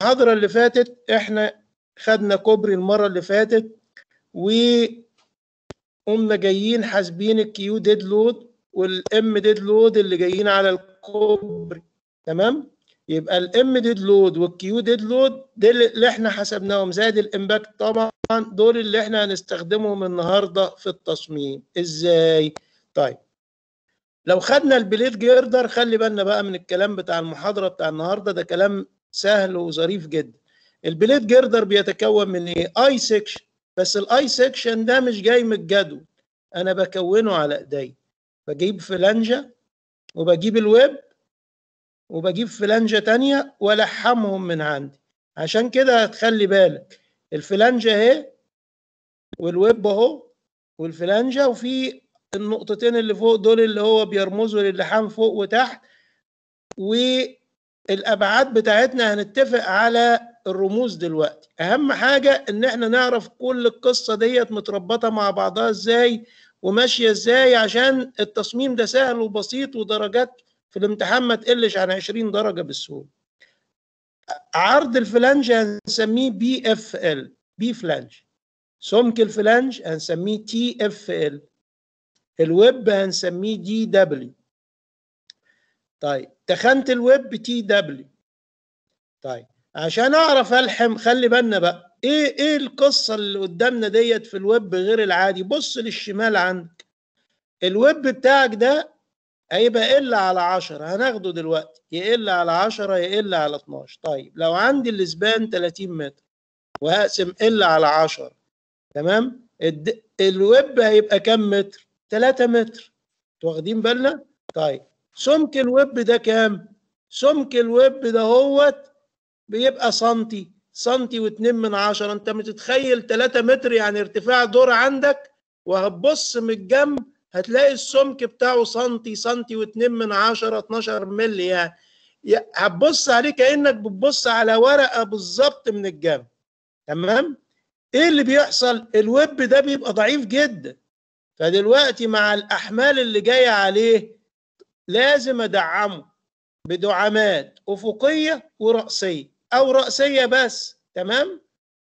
المحاضرة اللي فاتت احنا خدنا كوبري المرة اللي فاتت وقمنا جايين حاسبين الكيو ديد لود والام ديد لود اللي جايين على الكوبري تمام يبقى الام ديد لود والكيو ديد لود دول اللي احنا حسبناهم زائد الامباكت طبعا دول اللي احنا هنستخدمهم النهارده في التصميم ازاي طيب لو خدنا البليت جيردر خلي بالنا بقى من الكلام بتاع المحاضره بتاع النهارده ده كلام سهل وظريف جدا البليت جيردر بيتكون من ايه اي سيكشن بس الاي سيكشن ده مش جاي من الجدول انا بكونه على ايدي بجيب فلانجه وبجيب الويب وبجيب فلانجه تانية والحمهم من عندي عشان كده هتخلي بالك الفلانجه اهي والويب اهو والفلانجه وفي النقطتين اللي فوق دول اللي هو بيرمزوا للحام فوق وتحت والابعاد بتاعتنا هنتفق على الرموز دلوقتي اهم حاجه ان احنا نعرف كل القصه ديت متربطه مع بعضها ازاي وماشيه ازاي عشان التصميم ده سهل وبسيط ودرجات في الامتحان ما تقلش عن 20 درجه بالسهوله عرض الفلانج هنسميه بي اف ال بي فلانج سمك الفلانج هنسميه تي اف ال الويب هنسميه دي دبليو طيب تخنت الويب تي دبليو طيب عشان اعرف الحم خلي بالنا بقى ايه ايه القصه اللي قدامنا ديت في الويب غير العادي بص للشمال عندك الويب بتاعك ده هيبقى ال على 10 هناخده دلوقتي يا ال على 10 يا ال على 12 طيب لو عندي الاسبان 30 متر وهقسم ال على 10 تمام الد... الويب هيبقى كام متر 3 متر واخدين بالنا طيب سمك الويب ده كام سمك الويب ده هوت بيبقى سنتي سنتي واتنين من عشرة انت متتخيل 3 متر يعني ارتفاع دور عندك وهتبص من الجنب هتلاقي السمك بتاعه سنتي سنتي واتنين من عشرة 12 ملي يعني هتبص عليه كأنك بتبص على ورقة بالظبط من الجنب تمام ايه اللي بيحصل الويب ده بيبقى ضعيف جدا فدلوقتي مع الاحمال اللي جايه عليه لازم ادعمه بدعامات افقيه وراسيه او راسيه بس تمام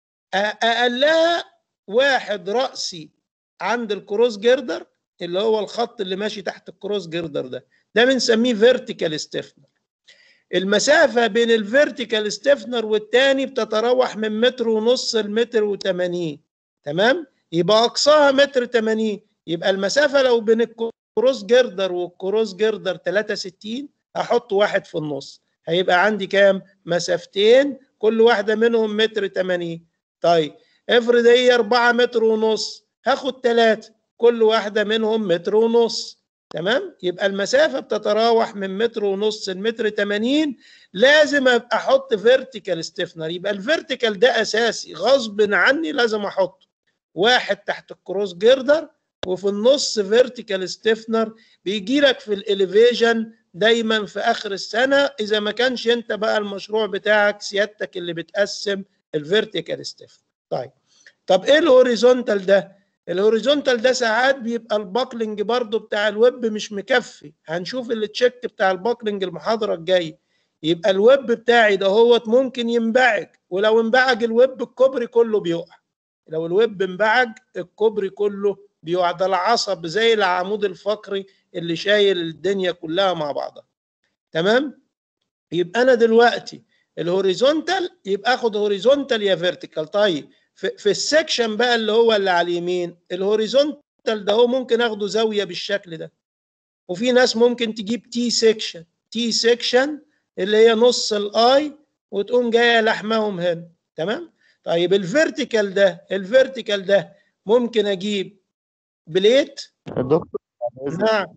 اقلها واحد راسي عند الكروس جيردر اللي هو الخط اللي ماشي تحت الكروس جيردر ده ده بنسميه فيرتيكال ستيفنر المسافة بين الفيرتيكال ستيفنر والتاني بتتراوح من متر ونص لمتر وتمانين تمام يبقى أقصاها متر تمانين يبقى المسافة لو بين الكروس جيردر والكروس جيردر 63 أحط واحد في النص هيبقى عندي كام مسافتين كل واحدة منهم متر تمانين طيب افرض هي أربعة متر ونص هاخد ثلاثة كل واحدة منهم متر ونص تمام يبقى المسافة بتتراوح من متر ونص لمتر 80 لازم ابقى احط فيرتيكال ستيفنر يبقى الفيرتيكال ده اساسي غصب عني لازم احطه واحد تحت الكروس جيردر وفي النص فيرتيكال ستيفنر بيجي لك في الاليفيشن دايما في اخر السنة اذا ما كانش انت بقى المشروع بتاعك سيادتك اللي بتقسم الفيرتيكال ستيفنر طيب طب ايه الهوريزونتال ده الهوريزونتال ده ساعات بيبقى الباكلينج برضو بتاع الويب مش مكفي هنشوف التشيك بتاع الباكلينج المحاضره الجايه يبقى الويب بتاعي ده هو ممكن ينبعج ولو انبعج الويب الكوبري كله بيقع لو الويب انبعج الكوبري كله بيقع ده العصب زي العمود الفقري اللي شايل الدنيا كلها مع بعضها تمام يبقى انا دلوقتي الهوريزونتال يبقى اخد هوريزونتال يا فيرتيكال طيب في, في السكشن بقى اللي هو اللي على اليمين الهوريزونتال ده هو ممكن اخده زاويه بالشكل ده وفي ناس ممكن تجيب تي سكشن تي سكشن اللي هي نص الاي وتقوم جايه لحمهم هنا تمام طيب الفيرتيكال ده الفيرتيكال ده ممكن اجيب بليت دكتور نعم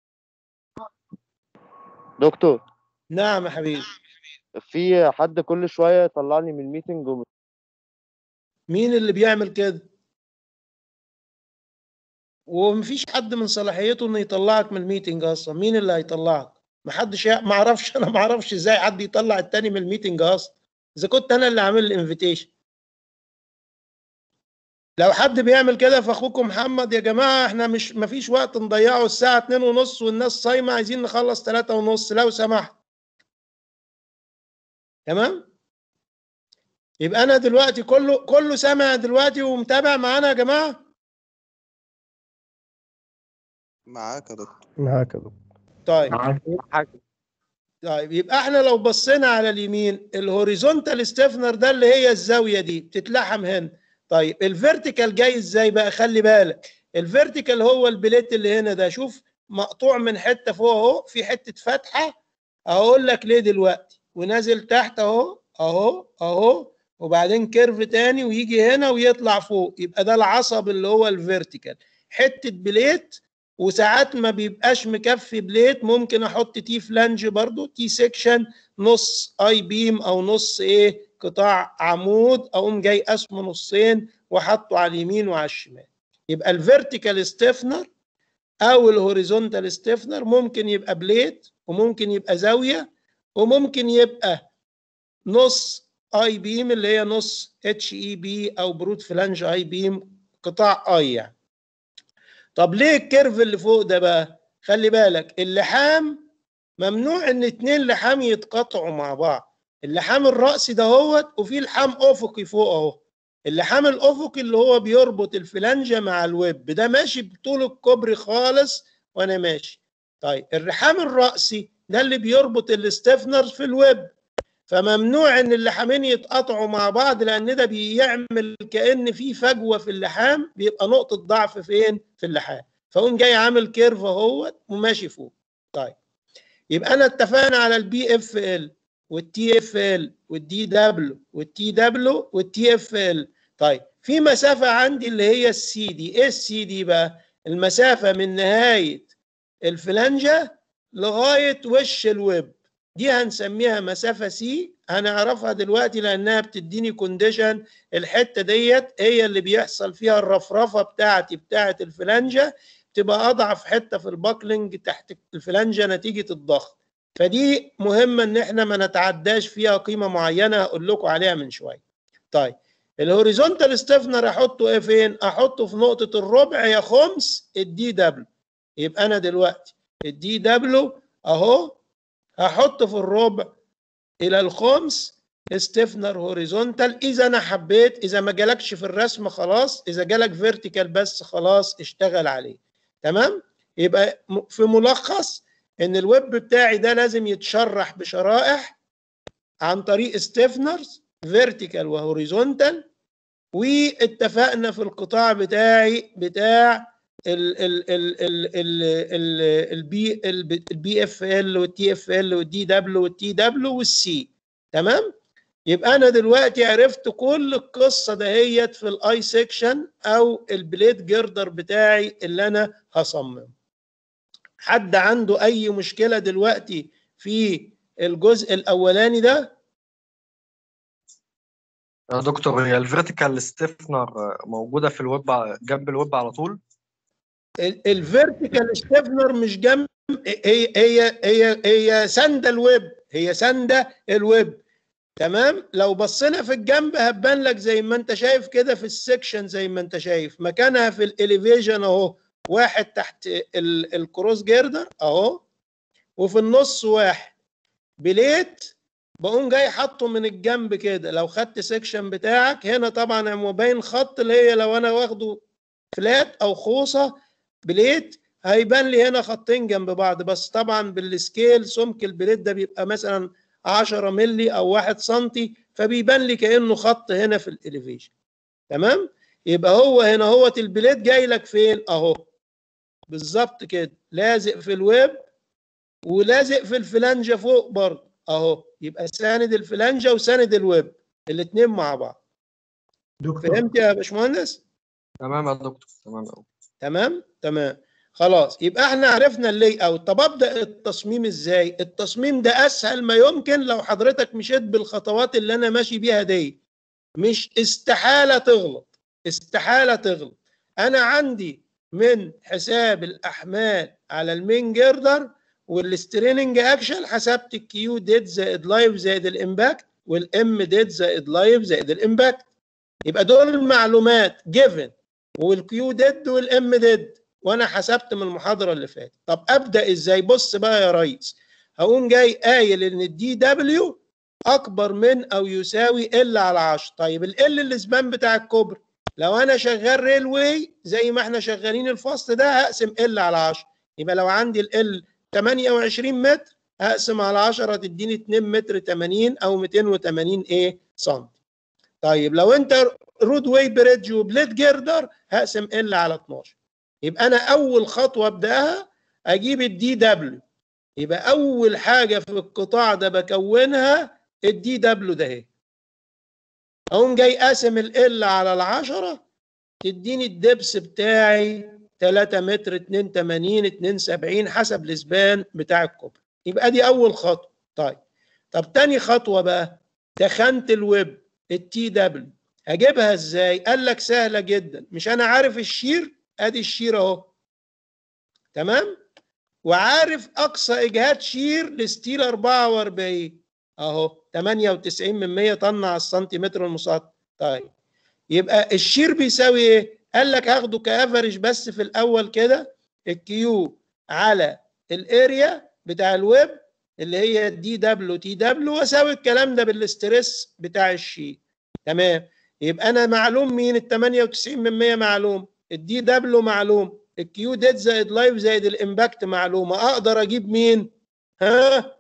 دكتور نعم يا حبيبي في حد كل شويه يطلعني من الميتنج وم... مين اللي بيعمل كده ومفيش حد من صلاحيته انه يطلعك من الميتنج اصلا مين اللي هيطلعك محدش يع... ما اعرفش انا ما اعرفش ازاي حد يطلع التاني من الميتنج اصلا اذا كنت انا اللي عامل الانفيتيشن لو حد بيعمل كده فاخوكم محمد يا جماعه احنا مش مفيش وقت نضيعه الساعه 2 ونص والناس صايمه عايزين نخلص 3 ونص لو سمحت تمام يبقى انا دلوقتي كله كله سامع دلوقتي ومتابع معانا يا جماعه معاك يا دكتور معاك يا دكتور طيب حاجة طيب يبقى احنا لو بصينا على اليمين الهوريزونتال ستيفنر ده اللي هي الزاويه دي بتتلحم هنا طيب الفيرتيكال جاي ازاي بقى خلي بالك الفيرتيكال هو البليت اللي هنا ده شوف مقطوع من حته فوق اهو في حته فتحه اقول لك ليه دلوقتي ونازل تحت اهو اهو اهو وبعدين كيرف تاني ويجي هنا ويطلع فوق يبقى ده العصب اللي هو الفيرتيكال حته بليت وساعات ما بيبقاش مكفي بليت ممكن احط تي فلانج برضو تي سيكشن نص اي بيم او نص ايه قطاع عمود اقوم جاي قسمه نصين وحطه على اليمين وعلى الشمال يبقى الفيرتيكال ستيفنر او الهوريزونتال ستيفنر ممكن يبقى بليت وممكن يبقى زاويه وممكن يبقى نص اي بيم اللي هي نص اتش اي بي او برود فلانج اي بيم قطاع اي يعني طب ليه الكيرف اللي فوق ده بقى خلي بالك اللحام ممنوع ان اتنين لحام يتقاطعوا مع بعض اللحام الرأسي ده هو وفي لحام افقي فوق اهو اللحام الافقي اللي هو بيربط الفلانجة مع الويب ده ماشي بطول الكوبري خالص وانا ماشي طيب اللحام الرأسي ده اللي بيربط الاستفنر في الويب فممنوع ان اللحامين يتقاطعوا مع بعض لان ده بيعمل كان في فجوه في اللحام بيبقى نقطه ضعف فين في اللحام فقوم جاي عامل كيرف اهوت وماشي فوق طيب يبقى انا اتفقنا على البي اف ال والتي اف ال والدي دبليو والتي دبليو والتي اف ال طيب في مسافه عندي اللي هي السي دي ايه السي دي بقى المسافه من نهايه الفلانجه لغايه وش الويب دي هنسميها مسافة سي هنعرفها دلوقتي لأنها بتديني كونديشن الحتة ديت هي اللي بيحصل فيها الرفرفة بتاعتي بتاعت الفلانجة تبقى أضعف حتة في الباكلينج تحت الفلانجة نتيجة الضغط فدي مهمة إن إحنا ما نتعداش فيها قيمة معينة هقول لكم عليها من شوية طيب الهوريزونتال ستيفنر أحطه إيه فين؟ أحطه في نقطة الربع يا خمس الدي دبليو يبقى أنا دلوقتي الدي دبليو أهو هحط في الربع الى الخمس ستيفنر هوريزونتال اذا انا حبيت اذا ما جالكش في الرسم خلاص اذا جالك فيرتيكال بس خلاص اشتغل عليه تمام يبقى في ملخص ان الويب بتاعي ده لازم يتشرح بشرائح عن طريق ستيفنرز فيرتيكال وهوريزونتال واتفقنا في القطاع بتاعي بتاع ال ال ال ال ال البي البي اف ال والتي اف ال والدي دبليو والتي دبليو والسي تمام يبقى انا دلوقتي عرفت كل القصه دهيت في الاي سيكشن او البليد جردر بتاعي اللي انا هصممه حد عنده اي مشكله دلوقتي في الجزء الاولاني ده يا دكتور هي الفيرتيكال ستيفنر موجودة في الويب ع- جنب الويب على طول الفيرتيكال ستيفنر مش جنب هي هي هي هي ساندة الويب هي ساندة الويب تمام لو بصينا في الجنب هتبان لك زي ما انت شايف كده في السكشن زي ما انت شايف مكانها في الاليفيشن اهو واحد تحت ال- الكروس جيردر اهو وفي النص واحد بليت بقوم جاي حاطه من الجنب كده لو خدت سكشن بتاعك هنا طبعا هو باين خط اللي هي لو انا واخده فلات او خوصه بليت هيبان لي هنا خطين جنب بعض بس طبعا بالسكيل سمك البليت ده بيبقى مثلا 10 مللي او 1 سنتي فبيبان لي كانه خط هنا في الاليفيشن تمام يبقى هو هنا هو البليت جاي لك فين اهو بالظبط كده لازق في الويب ولازق في الفلانجه فوق برضه اهو يبقى ساند الفلانجه وساند الويب الاثنين مع بعض دكتور فهمت يا باشمهندس تمام يا دكتور تمام أوي. تمام تمام خلاص يبقى احنا عرفنا اللي اوت طب ابدا التصميم ازاي التصميم ده اسهل ما يمكن لو حضرتك مشيت بالخطوات اللي انا ماشي بيها دي مش استحاله تغلط استحاله تغلط انا عندي من حساب الاحمال على المين جيردر والستريننج اكشن حسبت الكيو ديد زائد لايف زائد الامباكت والام ديد زائد لايف زائد الامباكت يبقى دول المعلومات جيفن والكيو ديد والام ديد وانا حسبت من المحاضره اللي فاتت طب ابدا ازاي بص بقى يا ريس هقوم جاي قايل ان الدي دبليو اكبر من او يساوي ال على 10 طيب ال الاسبان بتاع الكوبري لو انا شغال ريلوي زي ما احنا شغالين الفصل ده هقسم ال على 10 يبقى لو عندي ال 28 متر هقسم على 10 تديني 2 متر 80 او 280 ايه سم طيب لو انت رود واي بريدج وبليد جيردر هقسم ال على 12 يبقى انا اول خطوه ابداها اجيب الدي دبليو يبقى اول حاجه في القطاع ده بكونها الدي دبليو ده اهي اقوم جاي قاسم ال على العشرة تديني الدبس بتاعي 3 متر 82 72 حسب الاسبان بتاع الكوبري يبقى دي اول خطوه طيب طب تاني خطوه بقى تخنت الويب التي دبليو هجيبها ازاي قال لك سهله جدا مش انا عارف الشير ادي الشير اهو تمام وعارف اقصى اجهاد شير لستيل 44 اهو 98 من 100 طن على السنتيمتر المسطح طيب يبقى الشير بيساوي ايه قال لك هاخده كافرج بس في الاول كده الكيو على الاريا بتاع الويب اللي هي دي دبليو تي دبليو واساوي الكلام ده بالاسترس بتاع الشير تمام يبقى انا معلوم مين ال 98 من 100 معلوم الدي دبليو معلوم الكيو ديت زائد لايف زائد الامباكت معلومه اقدر اجيب مين ها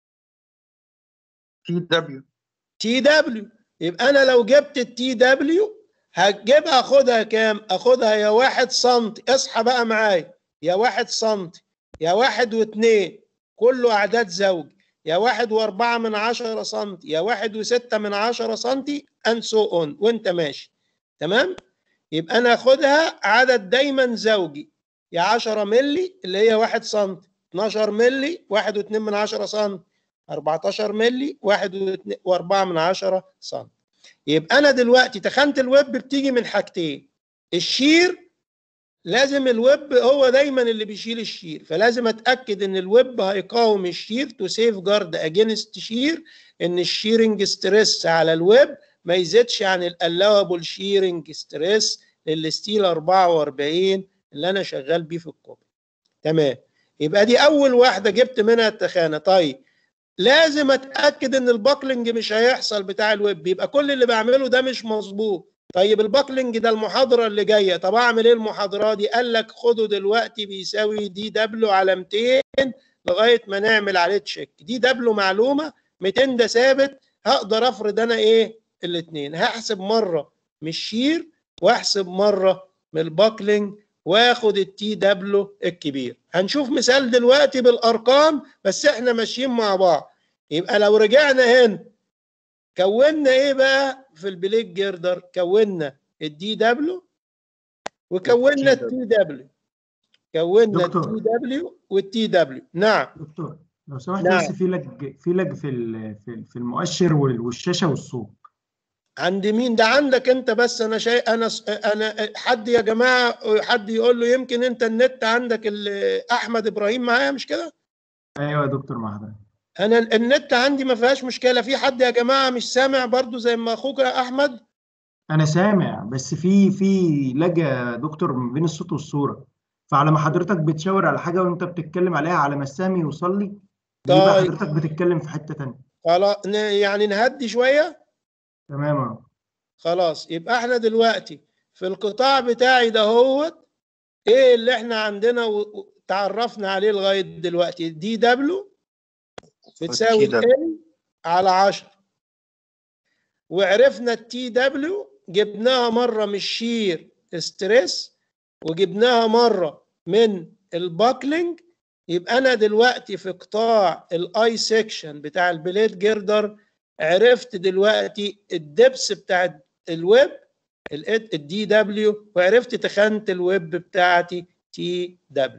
تي دبليو تي دبليو يبقى انا لو جبت التي دبليو هتجيبها اخدها كام اخدها يا واحد سنتي اصحى بقى معايا يا واحد سنتي يا واحد واثنين كله اعداد زوج يا واحد واربعة من عشرة سنتي يا واحد وستة من عشرة سنتي and so on وانت ماشي تمام يبقى انا اخدها عدد دايما زوجي يا 10 ملي اللي هي 1 سم 12 ملي 1 و2 من 10 سم 14 ملي 1 و4 من 10 سم يبقى انا دلوقتي تخانه الويب بتيجي من حاجتين الشير لازم الويب هو دايما اللي بيشيل الشير فلازم اتاكد ان الويب هيقاوم الشير تو سيف جارد اجينست شير ان الشيرنج ستريس على الويب ما يزيدش عن الالاوبل شيرنج ستريس للستيل 44 اللي انا شغال بيه في الكوبري تمام يبقى دي اول واحده جبت منها التخانه طيب لازم اتاكد ان الباكلينج مش هيحصل بتاع الويب يبقى كل اللي بعمله ده مش مظبوط طيب الباكلينج ده المحاضره اللي جايه طب اعمل ايه المحاضره دي قال لك خده دلوقتي بيساوي دي دبليو على 200 لغايه ما نعمل عليه تشيك دي دبليو معلومه 200 ده ثابت هقدر افرض انا ايه الاثنين هحسب مره من الشير واحسب مره من الباكلينج واخد التي دبليو الكبير هنشوف مثال دلوقتي بالارقام بس احنا ماشيين مع بعض يبقى لو رجعنا هنا كونا ايه بقى في البليك جيردر كونا الدي دبليو وكونا التي دبليو كونا دكتور. التي دبليو والتي دبليو نعم دكتور لو سمحت نعم. بس في لج في لج في ال- في في المؤشر وال- والشاشه والصوت عند مين ده عندك انت بس انا شيء انا انا حد يا جماعه حد يقول له يمكن انت النت عندك ال- احمد ابراهيم معايا مش كده ايوه يا دكتور مع حضرتك انا النت عندي ما فيهاش مشكله في حد يا جماعه مش سامع برضو زي ما اخوك يا احمد انا سامع بس في في لج يا دكتور ما بين الصوت والصوره فعلى ما حضرتك بتشاور على حاجه وانت بتتكلم عليها على ما السامي يوصل لي بيبقى طيب. حضرتك بتتكلم في حته تانيه خلاص ن- يعني نهدي شويه تمام اهو خلاص يبقى احنا دلوقتي في القطاع بتاعي ده هو ايه اللي احنا عندنا و- و- تعرفنا عليه لغايه دلوقتي دي دبليو بتساوي والتي ال على 10 وعرفنا التي دبليو جبناها مره من الشير ستريس وجبناها مره من الباكلينج يبقى انا دلوقتي في قطاع الاي سيكشن بتاع البليد جيردر عرفت دلوقتي الدبس بتاع الويب الدي دبليو وعرفت تخانه الويب بتاعتي تي دبليو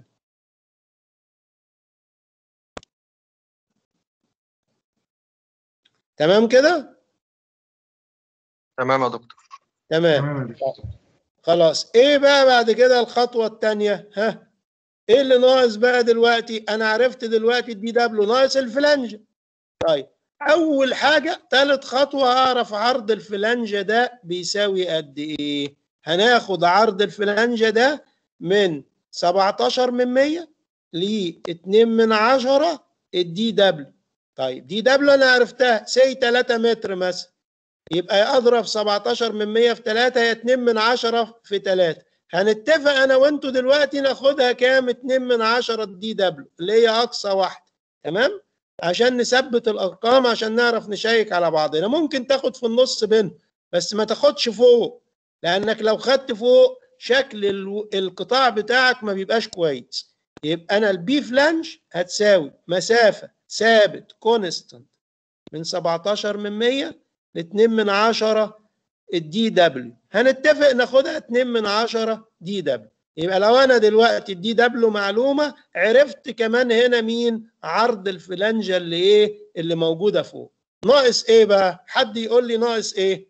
تمام كده تمام يا دكتور تمام تمام يا دكتور خلاص ايه بقى بعد كده الخطوه الثانيه ها ايه اللي ناقص بقى دلوقتي انا عرفت دلوقتي الدي دبليو ناقص الفلانجه طيب اول حاجه ثالث خطوه اعرف عرض الفلانجه ده بيساوي قد ايه هناخد عرض الفلانجه ده من 17 من 100 ل 2 من 10 الدي دبليو طيب دي دبليو انا عرفتها سي 3 متر مثلا يبقى اضرب 17 من 100 في 3 هي 2 من 10 في 3 هنتفق انا وانتوا دلوقتي ناخدها كام 2 من 10 دي دبليو اللي هي اقصى واحده تمام عشان نثبت الارقام عشان نعرف نشيك على بعضنا ممكن تاخد في النص بينهم بس ما تاخدش فوق لانك لو خدت فوق شكل ال- القطاع بتاعك ما بيبقاش كويس يبقى انا البي فلانج هتساوي مسافه ثابت كونستانت من 17 من 100 ل 2 من 10 الدي دبليو هنتفق ناخدها 2 من 10 دي دبليو يبقى لو انا دلوقتي الدي دبليو معلومه عرفت كمان هنا مين عرض الفلانجه اللي ايه اللي موجوده فوق ناقص ايه بقى حد يقول لي ناقص ايه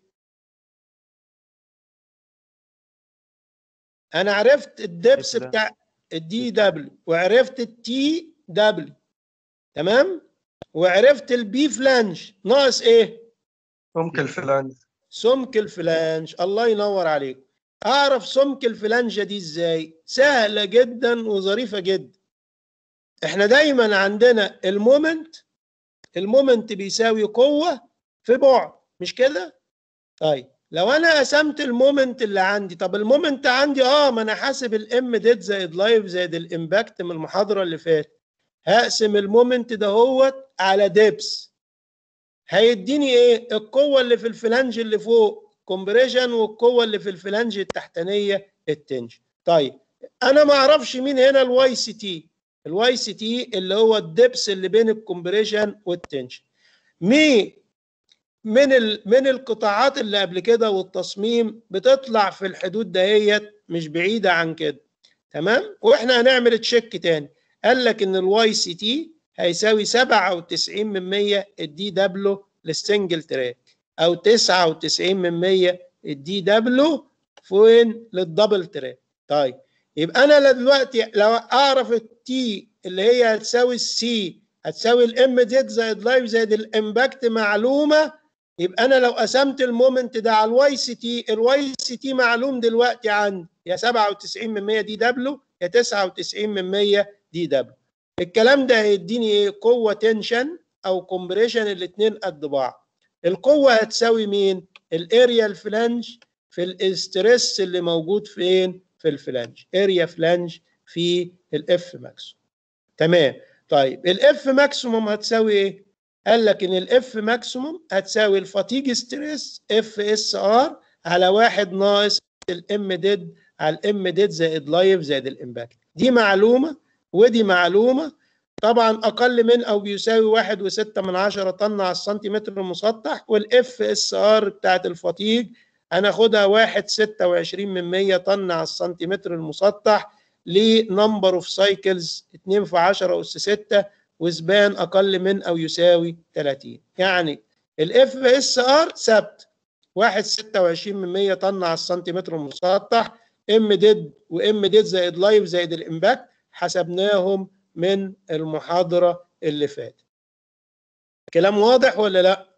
انا عرفت الدبس الفلانج. بتاع الدي دبليو وعرفت التي دبليو تمام وعرفت البي فلانج ناقص ايه ممكن الفلانج سمك الفلانج الله ينور عليك اعرف سمك الفلانجه دي ازاي سهله جدا وظريفه جدا احنا دايما عندنا المومنت المومنت بيساوي قوه في بعد مش كده طيب لو انا قسمت المومنت اللي عندي طب المومنت عندي اه ما انا حاسب الام ديت زائد لايف زائد الامباكت من المحاضره اللي فاتت هقسم المومنت ده هو على ديبس هيديني ايه القوه اللي في الفلانج اللي فوق كومبريشن والقوه اللي في الفلانج التحتانيه التنشن طيب انا ما اعرفش مين هنا الواي سي تي الواي سي تي اللي هو الدبس اللي بين الكومبريشن والتنشن مي من ال... من القطاعات اللي قبل كده والتصميم بتطلع في الحدود دهيت مش بعيده عن كده تمام واحنا هنعمل تشيك تاني قال لك ان الواي سي تي هيساوي 97 من 100 الدي دبليو للسنجل تراك او 99 من 100 الدي دبليو فين للدبل تراك طيب يبقى انا دلوقتي لو اعرف التي اللي هي هتساوي السي هتساوي الام زد زائد لايف زائد الامباكت معلومه يبقى انا لو قسمت المومنت ده على الواي سي تي الواي سي تي معلوم دلوقتي عندي يا 97 من 100 دي دبليو يا 99 من 100 دي دبليو الكلام ده هيديني ايه قوه تنشن او كومبريشن الاثنين قد بعض القوه هتساوي مين الاريا الفلانج في الاسترس اللي موجود فين في الفلانج اريا فلانج في الاف ماكسيموم تمام طيب الاف ماكسيموم هتساوي ايه قال لك ان الاف ماكسيموم هتساوي الفاتيج ستريس اف اس ار على واحد ناقص الام ديد على الام ديد زائد لايف زائد الامباكت دي معلومه ودي معلومه طبعا اقل من او بيساوي واحد وستة من عشرة طن على السنتيمتر المسطح والاف اس ار بتاعت الفاتيج هناخدها واحد ستة وعشرين من مية طن على السنتيمتر المسطح لنمبر اوف سايكلز 2 في 10 اس 6 وسبان اقل من او يساوي 30 يعني الاف اس ار ثابت 1.26 من 100 طن على السنتيمتر المسطح ام ديد وام ديد زائد لايف زائد الامباكت حسبناهم من المحاضره اللي فاتت كلام واضح ولا لا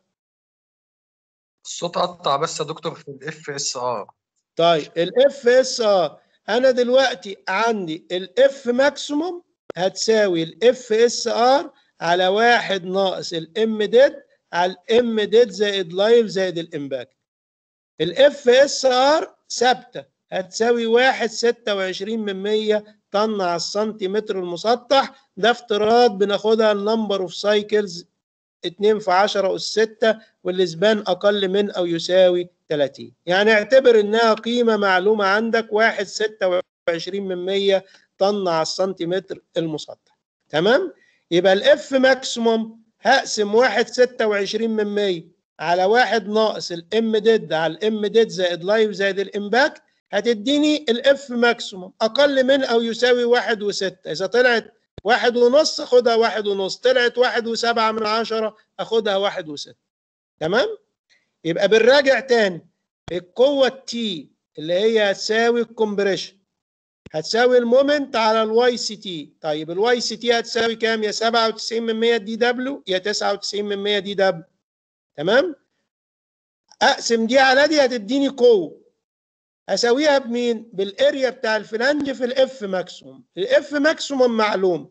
الصوت قطع بس يا دكتور في الاف اس ار طيب الاف اس ار انا دلوقتي عندي الاف ماكسيموم هتساوي الاف اس ار على واحد ناقص الام ديد على الام ديد زائد لايف زائد الامباكت الاف اس ار ثابته هتساوي واحد ستة وعشرين من مية طن على السنتيمتر المسطح ده افتراض بناخدها النمبر اوف سايكلز 2 في 10 اس 6 والاسبان اقل من او يساوي 30 يعني اعتبر انها قيمه معلومه عندك 1 26 من 100 طن على السنتيمتر المسطح تمام يبقى الاف ماكسيموم هقسم 1 26 من 100 على 1 ناقص الام ديد على الام ديد زائد لايف زائد الامباكت هتديني الاف ماكسيموم اقل من او يساوي 1 و6 اذا طلعت واحد ونص اخدها واحد ونص طلعت واحد وسبعة من عشرة اخدها واحد وستة تمام يبقى بنراجع تاني القوة التي اللي هي هتساوي الكومبريشن هتساوي المومنت على الواي سي تي طيب الواي سي تي هتساوي كام يا 97 من 100 دي دبليو يا 99 من 100 دي دبليو تمام اقسم دي على دي هتديني قوه اساويها بمين بالاريا بتاع الفلانج في الاف ماكسيموم الاف ماكسيموم معلوم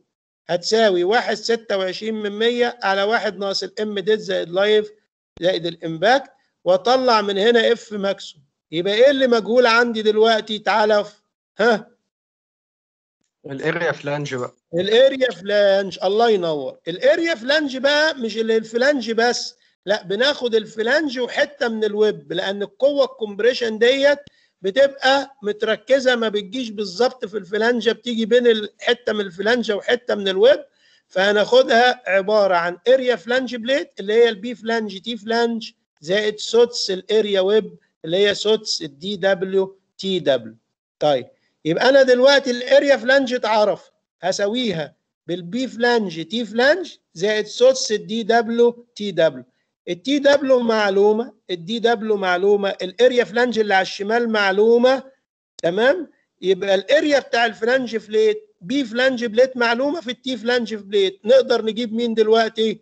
هتساوي واحد ستة وعشرين من مية على واحد ناقص الام ديت زائد لايف زائد الامباكت واطلع من هنا اف ماكسيموم يبقى ايه اللي مجهول عندي دلوقتي تعالى ف- ها الاريا فلانج بقى الاريا فلانج الله ينور الاريا فلانج بقى مش اللي الفلانج بس لا بناخد الفلانج وحته من الويب لان القوه الكومبريشن ديت بتبقى متركزه ما بتجيش بالظبط في الفلانجه بتيجي بين الحته من الفلانجه وحته من الويب فهناخدها عباره عن اريا فلانج بليت اللي هي البي فلانج تي فلانج زائد سوتس الاريا ويب اللي هي سوتس الدي دبليو تي دبليو طيب يبقى انا دلوقتي الاريا فلانج اتعرف هساويها بالبي فلانج تي فلانج زائد سوتس الدي دبليو تي دبليو التي دبليو معلومه الدي دبليو معلومه الاريا فلانج اللي على الشمال معلومه تمام يبقى الاريا بتاع الفلانج بليت بي فلانج بليت معلومه في التي فلانج بليت نقدر نجيب مين دلوقتي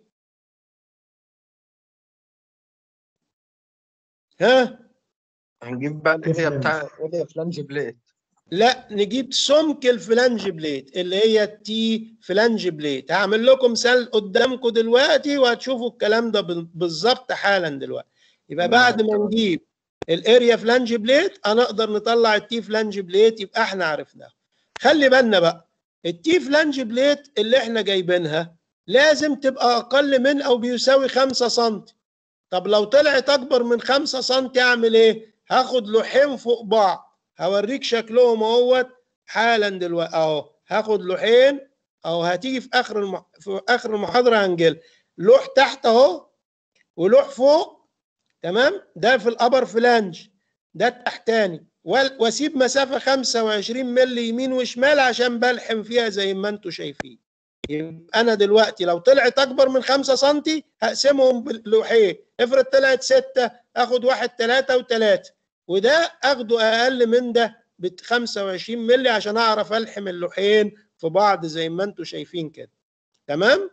ها هنجيب بقى الاريا فلانج. بتاع الاريا فلانج بليت لا نجيب سمك الفلانج بليت اللي هي التي فلانج بليت هعمل لكم مثال قدامكم دلوقتي وهتشوفوا الكلام ده بال- بالظبط حالا دلوقتي يبقى تمام، بعد ما تمام. نجيب الاريا فلانج بليت هنقدر نطلع التي فلانج بليت يبقى احنا عرفناها خلي بالنا بقى التي فلانج بليت اللي احنا جايبينها لازم تبقى اقل من او بيساوي 5 سم طب لو طلعت اكبر من 5 سم اعمل ايه هاخد لوحين فوق بعض هوريك شكلهم اهوت حالا دلوقتي اهو هاخد لوحين اهو هتيجي في اخر الم... في اخر المحاضره هنجيل لوح تحت اهو ولوح فوق تمام ده في الابر فلانج ده التحتاني وال- واسيب مسافه 25 مللي يمين وشمال عشان بلحم فيها زي ما انتم شايفين يبقى انا دلوقتي لو طلعت اكبر من 5 سم هقسمهم باللوحين افرض طلعت 6 اخد واحد 3 و3 وده اخده اقل من ده ب 25 مللي عشان اعرف الحم اللوحين في بعض زي ما انتم شايفين كده تمام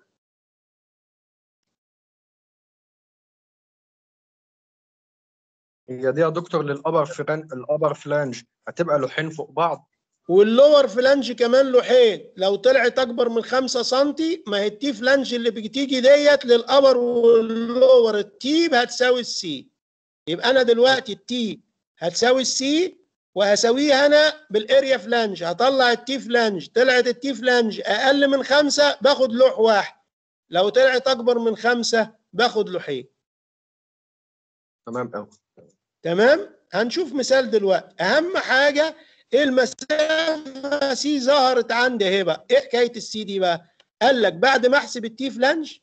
هي دي يا دكتور للابر فلان الابر فلانج هتبقى لوحين فوق بعض واللور فلانج كمان لوحين لو طلعت اكبر من 5 سم ما هي التي فلانج اللي بتيجي ديت للابر واللور التي هتساوي السي يبقى انا دلوقتي التي هتساوي السي وهساويها انا بالاريا فلانج هطلع التي فلانج طلعت التي فلانج اقل من خمسة باخد لوح واحد لو طلعت اكبر من خمسة باخد لوحين تمام قوي تمام هنشوف مثال دلوقتي اهم حاجه ايه المسافه سي ظهرت عندي اهي بقى ايه حكايه السي دي بقى قال لك بعد ما احسب التي فلانج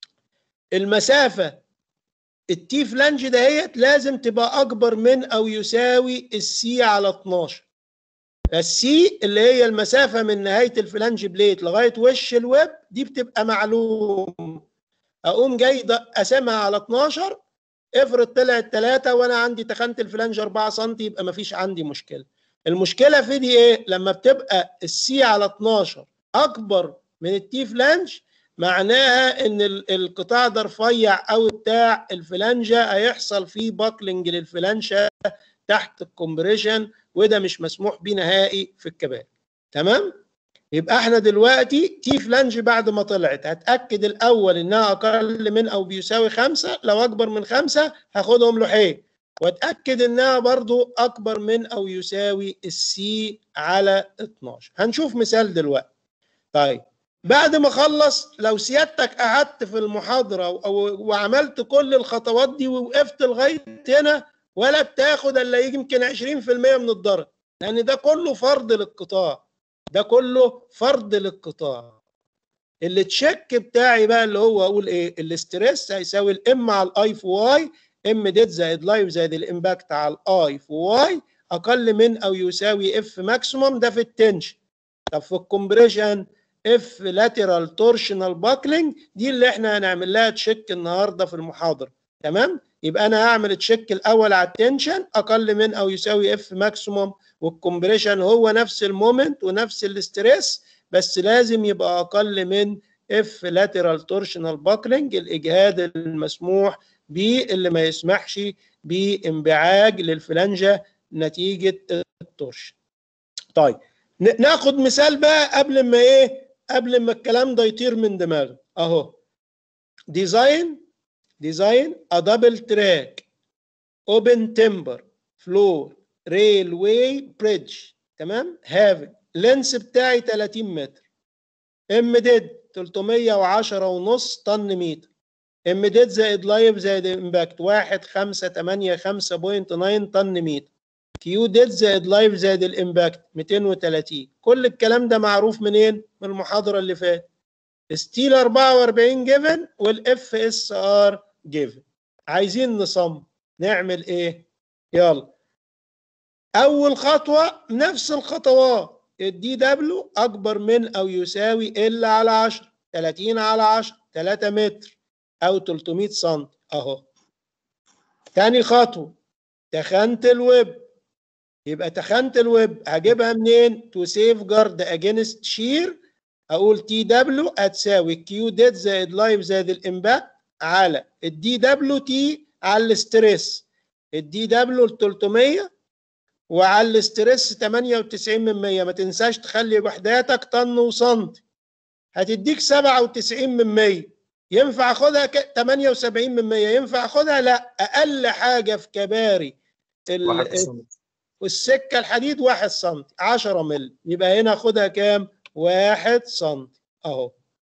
المسافه التي فلانج دهيت لازم تبقى اكبر من او يساوي السي على 12 السي اللي هي المسافه من نهايه الفلانج بليت لغايه وش الويب دي بتبقى معلوم اقوم جاي ض- قاسمها على 12 افرض طلعت 3 وانا عندي تخانه الفلانج 4 سم يبقى مفيش عندي مشكله المشكله في دي ايه لما بتبقى السي على 12 اكبر من التي فلانج معناها ان ال- القطاع ده رفيع قوي بتاع الفلانجه هيحصل فيه باكلينج للفلانجه تحت الكومبريشن وده مش مسموح بيه نهائي في الكباري تمام يبقى احنا دلوقتي تي فلانج بعد ما طلعت هتاكد الاول انها اقل من او بيساوي خمسة لو اكبر من خمسة هاخدهم لوحين واتاكد انها برضو اكبر من او يساوي السي على 12 هنشوف مثال دلوقتي طيب بعد ما اخلص لو سيادتك قعدت في المحاضره و- أو وعملت كل الخطوات دي ووقفت لغايه هنا ولا بتاخد الا يمكن 20% من الضرر لان ده كله فرض للقطاع ده كله فرض للقطاع اللي تشيك بتاعي بقى اللي هو اقول ايه الاستريس هيساوي الام على الاي في واي ام ديت زائد لايف زائد الامباكت على الاي في واي اقل من او يساوي اف ماكسيموم ده في التنشن طب في الكومبريشن اف لاترال تورشنال باكلينج دي اللي احنا هنعمل لها تشيك النهارده في المحاضره تمام يبقى انا هعمل تشيك الاول على التنشن اقل من او يساوي اف ماكسيموم والكومبريشن هو نفس المومنت ونفس الاستريس بس لازم يبقى اقل من اف لاترال تورشنال باكلينج الاجهاد المسموح به اللي ما يسمحش بانبعاج للفلانجه نتيجه التورشن طيب ن- ناخد مثال بقى قبل ما ايه قبل ما الكلام ده يطير من دماغك اهو ديزاين ديزاين ا دبل تراك اوبن تمبر فلور ريلوي بريدج تمام هافن لينس بتاعي 30 متر ام ديد 310 ونص طن متر ام ديد زائد لايف زائد امباكت 1 5 8 5.9 طن متر كيو ديد زائد لايف زائد الامباكت 230 كل الكلام ده معروف منين؟ من المحاضره اللي فاتت ستيل 44 جيفن والاف اس ار جيفن عايزين نصمم نعمل ايه؟ يلا اول خطوه نفس الخطوات الدي دبليو اكبر من او يساوي ال على 10 30 على 10 3 متر او 300 سم اهو تاني خطوه تخانه الويب يبقى تخانه الويب هجيبها منين تو سيف جارد اجينست شير اقول تي دبليو هتساوي كيو ديد زائد لايف زائد الامباكت على الدي دبليو تي على الاستريس الدي دبليو ال 300 وعلى الاستريس 98 من 100 ما تنساش تخلي وحداتك طن وسنتي هتديك 97 من 100 ينفع اخدها ك... 78 من 100 ينفع اخدها لا اقل حاجه في كباري ال... واحد سم. والسكه الحديد 1 سم 10 مل يبقى هنا اخدها كام 1 سم اهو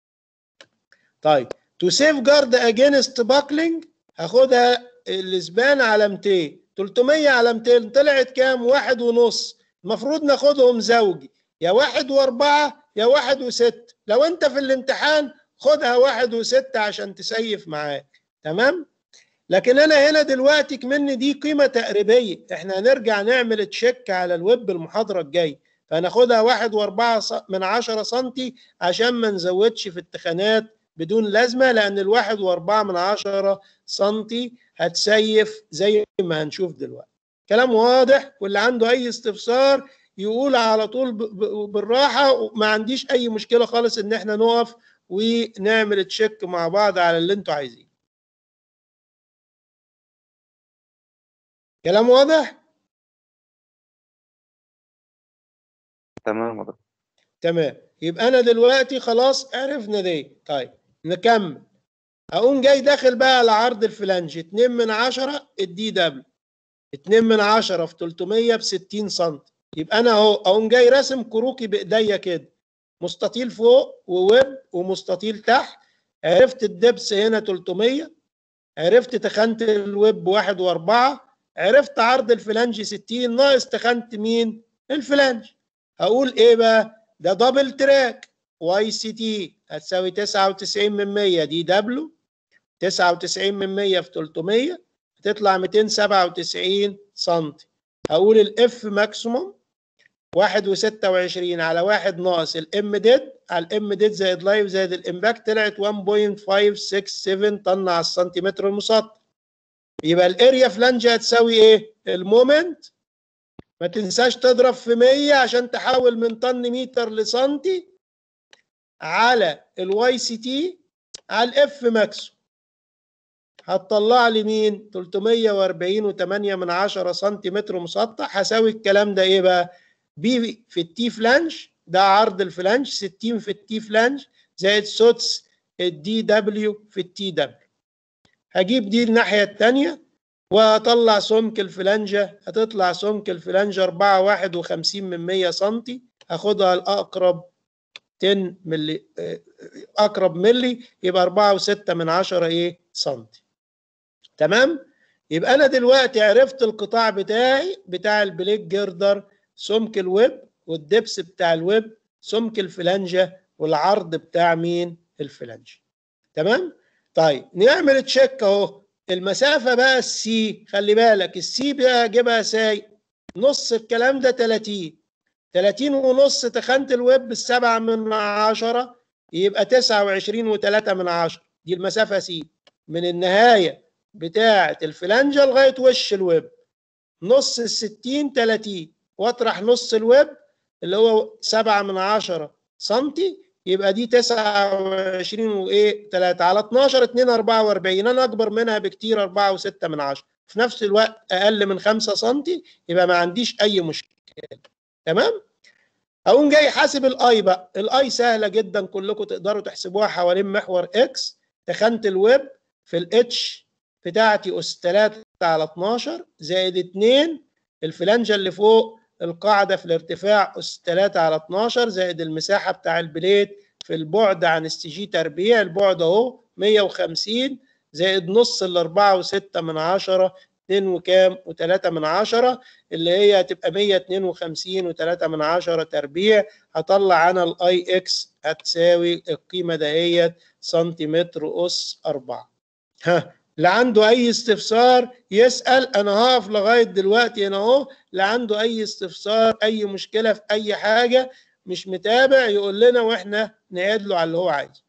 طيب تو سيف جارد اجينست باكلينج هاخدها الاسبان على 200 300 على 200 طلعت كام واحد ونص المفروض ناخدهم زوجي يا واحد واربعة يا واحد وست لو انت في الامتحان خدها واحد وستة عشان تسيف معاك تمام لكن انا هنا دلوقتي كمان دي قيمة تقريبية احنا هنرجع نعمل تشيك على الويب المحاضرة الجاية فهناخدها واحد واربعة ص- من عشرة سنتي عشان ما نزودش في التخانات بدون لازمة لأن الواحد واربعة من عشرة سنتي هتسيف زي ما هنشوف دلوقتي كلام واضح واللي عنده أي استفسار يقول على طول ب- ب- بالراحة وما عنديش أي مشكلة خالص إن احنا نقف ونعمل تشيك مع بعض على اللي انتوا عايزينه كلام واضح؟ تمام يا دكتور تمام يبقى انا دلوقتي خلاص عرفنا دي طيب نكمل اقوم جاي داخل بقى على عرض الفلانج 2 من 10 الدي دبليو 2 من 10 في 300 ب 60 سم يبقى انا اهو اقوم جاي راسم كروكي بايديا كده مستطيل فوق وويب ومستطيل تحت عرفت الدبس هنا 300 عرفت تخانة الويب واحد واربعة عرفت عرض الفلانج 60 ناقص تخانة مين؟ الفلانج هقول ايه بقى؟ ده دبل تراك واي سي تي هتساوي 99 من 100 دي دبليو 99 من 100 في 300 هتطلع 297 سم هقول الاف ماكسيموم 1 و26 على 1 ناقص الام ديد على الام ديد زائد لايف زائد الامباكت طلعت 1.567 طن على السنتيمتر المسطح يبقى الاريا فلانج هتساوي ايه؟ المومنت ما تنساش تضرب في 100 عشان تحول من طن متر لسنتي على الواي سي تي على الاف ماكسو هتطلع لي مين 340 و8 من 10 سنتيمتر مسطح هساوي الكلام ده ايه بقى بي في التي فلانج ده عرض الفلانج 60 في التي فلانج زائد سدس الدي دبليو في التي دبليو هجيب دي الناحيه الثانيه وهطلع سمك الفلانجة هتطلع سمك الفلانجة 4 51 من 100 سنتي هاخدها الأقرب 10 ملي آه، أقرب ملي يبقى 4 و6 من 10 إيه سنتي تمام يبقى أنا دلوقتي عرفت القطاع بتاعي بتاع البليك جردر سمك الويب والدبس بتاع الويب سمك الفلانجة والعرض بتاع مين الفلانجة تمام طيب نعمل تشيك اهو المسافة بقى السي خلي بالك السي بقى اجيبها ساي نص الكلام ده 30 30 ونص تخانة الويب بالسبعة من عشرة يبقى 29 وتلاتة من عشرة دي المسافة سي من النهاية بتاعة الفلانجة لغاية وش الويب نص الستين 30 واطرح نص الويب اللي هو سبعة من عشرة سنتي يبقى دي 29 وايه 3 على 12 2 44 انا اكبر منها بكتير 4 و6 من 10 في نفس الوقت اقل من 5 سم يبقى ما عنديش اي مشكله تمام اقوم جاي حاسب الاي بقى الاي سهله جدا كلكم تقدروا تحسبوها حوالين محور اكس تخانه الويب في الاتش بتاعتي اس 3 على 12 زائد 2 الفلانجه اللي فوق القاعده في الارتفاع اس 3 على 12 زائد المساحه بتاع البليت في البعد عن اس جي تربيع البعد اهو 150 زائد نص ال 4 و6 من 10 2 وكام و3 من 10 اللي هي هتبقى 152 و3 من 10 تربيع هطلع انا الاي اكس هتساوي القيمه دهيت سنتيمتر اس 4 ها اللي عنده اي استفسار يسال انا هقف لغايه دلوقتي هنا اهو اللي عنده اي استفسار اي مشكله في اي حاجه مش متابع يقول لنا واحنا نعيد له على اللي هو عايزه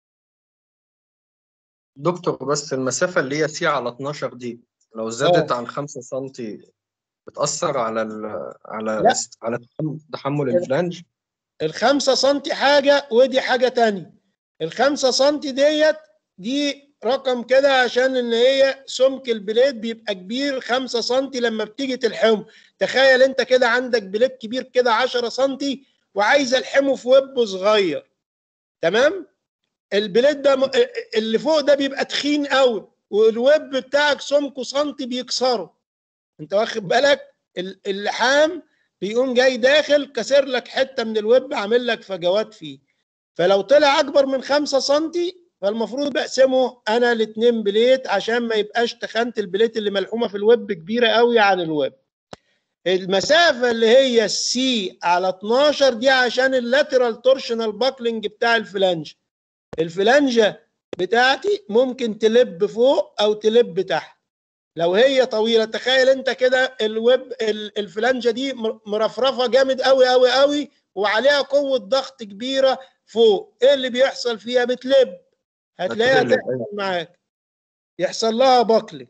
دكتور بس المسافة اللي هي سي على 12 دي لو زادت عن 5 سم بتأثر على ال على لا. على تحم- تحمل الفلانج الخمسة سنتي حاجة ودي حاجة تانية الخمسة سنتي ديت دي رقم كده عشان ان هي سمك البليد بيبقى كبير خمسة سنتي لما بتيجي تلحمه تخيل انت كده عندك بليد كبير كده عشرة سنتي وعايز الحمه في ويب صغير تمام البليد ده م- اللي فوق ده بيبقى تخين قوي والويب بتاعك سمكه سنتي بيكسره انت واخد بالك ال- اللحام بيقوم جاي داخل كسر لك حته من الويب عامل لك فجوات فيه فلو طلع اكبر من 5 سم فالمفروض بقسمه انا لاتنين بليت عشان ما يبقاش تخانه البليت اللي ملحومه في الويب كبيره قوي عن الويب المسافه اللي هي السي على 12 دي عشان اللاترال تورشنال باكلينج بتاع الفلانج الفلانجه بتاعتي ممكن تلب فوق او تلب تحت لو هي طويله تخيل انت كده الويب ال- الفلانجه دي مر- مرفرفه جامد قوي قوي قوي وعليها قوه ضغط كبيره فوق ايه اللي بيحصل فيها بتلب هتلاقيها هتقلب، تحصل معاك يحصل لها بقل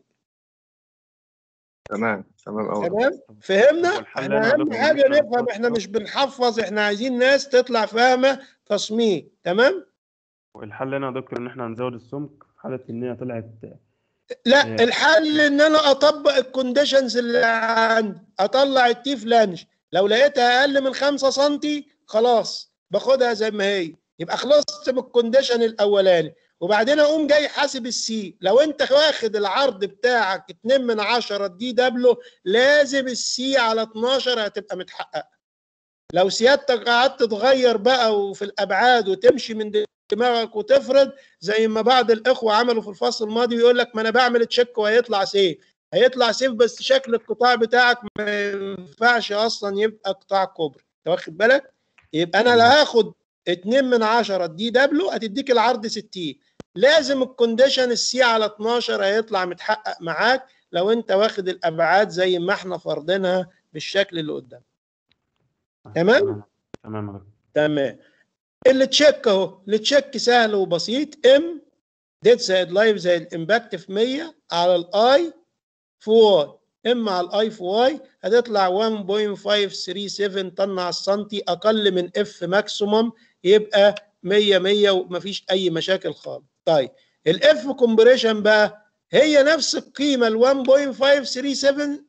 تمام تمام أوي تمام فهمنا والحل احنا هنا يا اهم دكتور حاجه ممكن نفهم احنا نحط- مش بنحفظ احنا عايزين ناس تطلع فاهمه تصميم تمام والحل هنا يا دكتور ان احنا هنزود السمك في حاله ان هي طلعت لا إيه. الحل ان انا اطبق الكونديشنز اللي عندي اطلع التي فلانج لو لقيتها اقل من 5 سم خلاص باخدها زي ما هي يبقى خلصت من الكونديشن الاولاني وبعدين اقوم جاي حاسب السي لو انت واخد العرض بتاعك 2 من 10 دي دبليو لازم السي على 12 هتبقى متحققه لو سيادتك قعدت تغير بقى وفي الابعاد وتمشي من دماغك وتفرض زي ما بعض الاخوه عملوا في الفصل الماضي ويقول لك ما انا بعمل تشيك وهيطلع سيف هيطلع سيف بس شكل القطاع بتاعك ما ينفعش اصلا يبقى قطاع كوبري انت واخد بالك يبقى انا لا هاخد 2 من 10 دي دبليو هتديك العرض 60 لازم الكونديشن السي على 12 هيطلع متحقق معاك لو انت واخد الابعاد زي ما احنا فرضينها بالشكل اللي قدام تمام؟ تمام يا دكتور تمام اللي تشيك اهو اللي تشيك سهل وبسيط ام ديت زائد لايف زائد امباكت في 100 على الاي في واي ام على الاي في واي هتطلع 1.537 طن على السنتي اقل من اف ماكسيموم يبقى 100 100 ومفيش اي مشاكل خالص طيب الاف كومبريشن بقى هي نفس القيمه ال 1.537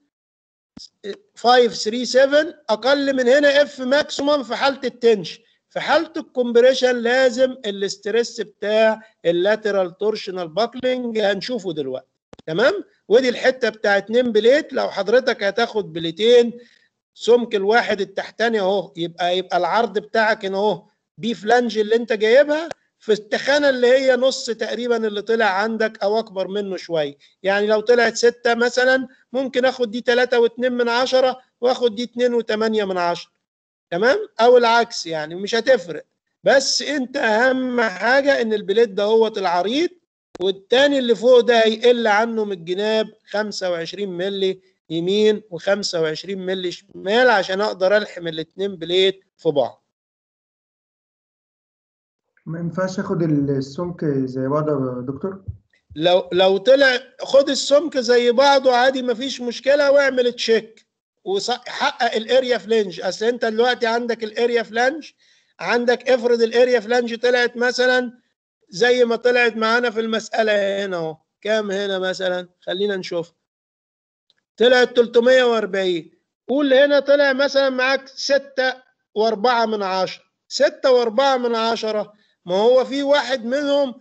537 اقل من هنا اف ماكسيموم في حاله التنش في حاله الكومبريشن لازم الاسترس بتاع اللاترال تورشنال باكلينج هنشوفه دلوقتي تمام ودي الحته بتاع اتنين بليت لو حضرتك هتاخد بليتين سمك الواحد التحتاني اهو يبقى يبقى العرض بتاعك هنا اهو بي فلانج اللي انت جايبها في التخانه اللي هي نص تقريبا اللي طلع عندك او اكبر منه شويه يعني لو طلعت ستة مثلا ممكن اخد دي 3 و2 من عشرة واخد دي 2 و8 من عشرة تمام او العكس يعني مش هتفرق بس انت اهم حاجه ان البليد ده هو العريض والتاني اللي فوق ده هيقل عنه من الجناب 25 مللي يمين و25 مللي شمال عشان اقدر الحم الاتنين بليد في بعض ما ينفعش اخد السمك زي بعض يا دكتور لو لو طلع خد السمك زي بعضه عادي مفيش مشكله واعمل تشيك وحقق الاريا فلانج اصل انت دلوقتي عندك الاريا فلانج عندك افرض الاريا فلانج طلعت مثلا زي ما طلعت معانا في المساله هنا اهو كام هنا مثلا خلينا نشوف طلعت 340 قول هنا طلع مثلا معاك 6 وأربعة من عشرة ستة وأربعة من عشرة ما هو في واحد منهم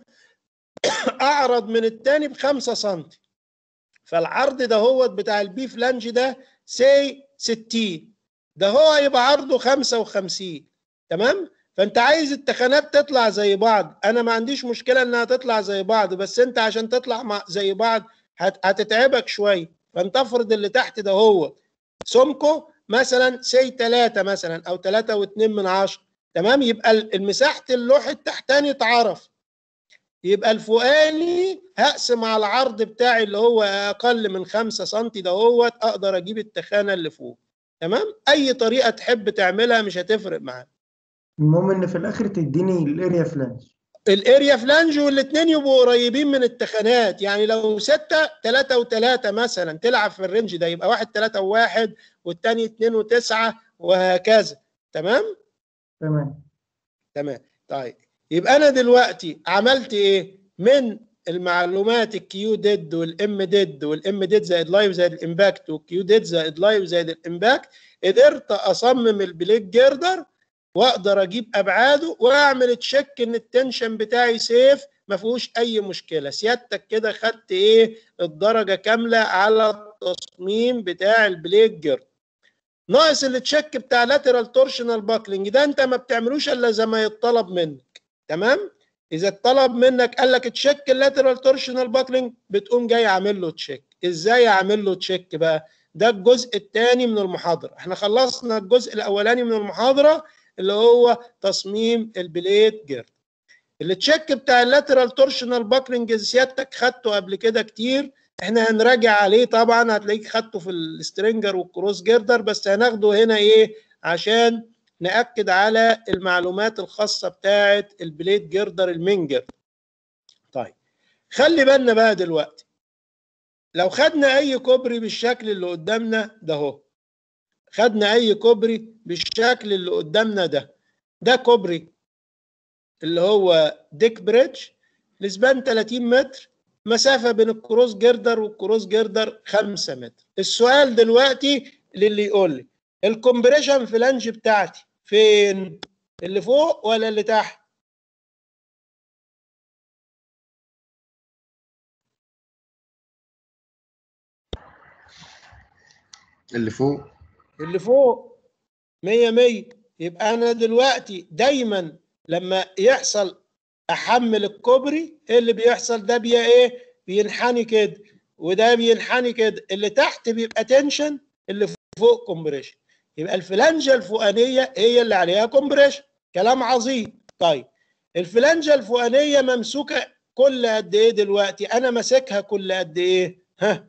أعرض من التاني بخمسة سنتي فالعرض ده هو بتاع البي فلانج ده سي 60 ده هو يبقى عرضه 55 تمام فانت عايز التخانات تطلع زي بعض انا ما عنديش مشكله انها تطلع زي بعض بس انت عشان تطلع مع زي بعض هت- هتتعبك شويه فانت افرض اللي تحت ده هو سمكه مثلا سي 3 مثلا او 3 و2 من عشرة تمام يبقى ال- المساحه اللوح التحتاني اتعرف يبقى الفوقاني هقسم على العرض بتاعي اللي هو اقل من 5 سم دهوت اقدر اجيب التخانه اللي فوق تمام اي طريقه تحب تعملها مش هتفرق معاك المهم ان في الاخر تديني الاريا فلانج الاريا فلانج والاثنين يبقوا قريبين من التخانات يعني لو ستة ثلاثة وثلاثة مثلا تلعب في الرينج ده يبقى واحد ثلاثة وواحد والتاني اتنين وتسعة وهكذا تمام تمام تمام طيب يبقى انا دلوقتي عملت ايه من المعلومات الكيو ديد والام ديد والام ديد زائد لايف زائد الامباكت والكيو ديد زائد لايف زائد الامباكت قدرت اصمم البليك جيردر واقدر اجيب ابعاده واعمل تشيك ان التنشن بتاعي سيف ما فيهوش اي مشكله سيادتك كده خدت ايه الدرجه كامله على التصميم بتاع البليك جيردر ناقص التشيك بتاع لاترال تورشنال باكلينج ده انت ما بتعملوش الا زي ما يطلب منك تمام اذا اتطلب منك قال لك تشيك اللاترال تورشنال باكلينج بتقوم جاي عامل له تشيك ازاي اعمل له تشيك بقى ده الجزء الثاني من المحاضره احنا خلصنا الجزء الاولاني من المحاضره اللي هو تصميم البليت جيرد التشيك بتاع اللاترال تورشنال باكلينج سيادتك خدته قبل كده كتير احنا هنراجع عليه طبعا هتلاقيك خدته في السترينجر والكروس جيردر بس هناخده هنا ايه عشان نأكد على المعلومات الخاصة بتاعة البليت جيردر المنجر طيب خلي بالنا بقى دلوقتي لو خدنا اي كوبري بالشكل اللي قدامنا ده اهو خدنا اي كوبري بالشكل اللي قدامنا ده ده كوبري اللي هو ديك بريدج الاسبان 30 متر مسافة بين الكروس جيردر والكروس جيردر 5 متر السؤال دلوقتي للي يقول لي الكومبريشن فلانج بتاعتي فين اللي فوق ولا اللي تحت اللي فوق اللي فوق مية مية يبقى أنا دلوقتي دايما لما يحصل أحمل الكوبري إيه اللي بيحصل ده بي إيه بينحني كده وده بينحني كده اللي تحت بيبقى تنشن اللي فوق كومبريشن يبقى الفلانجة الفوقانية هي اللي عليها كومبريشن كلام عظيم طيب الفلانجة الفوقانية ممسوكة كل قد إيه دلوقتي أنا ماسكها كل قد إيه ها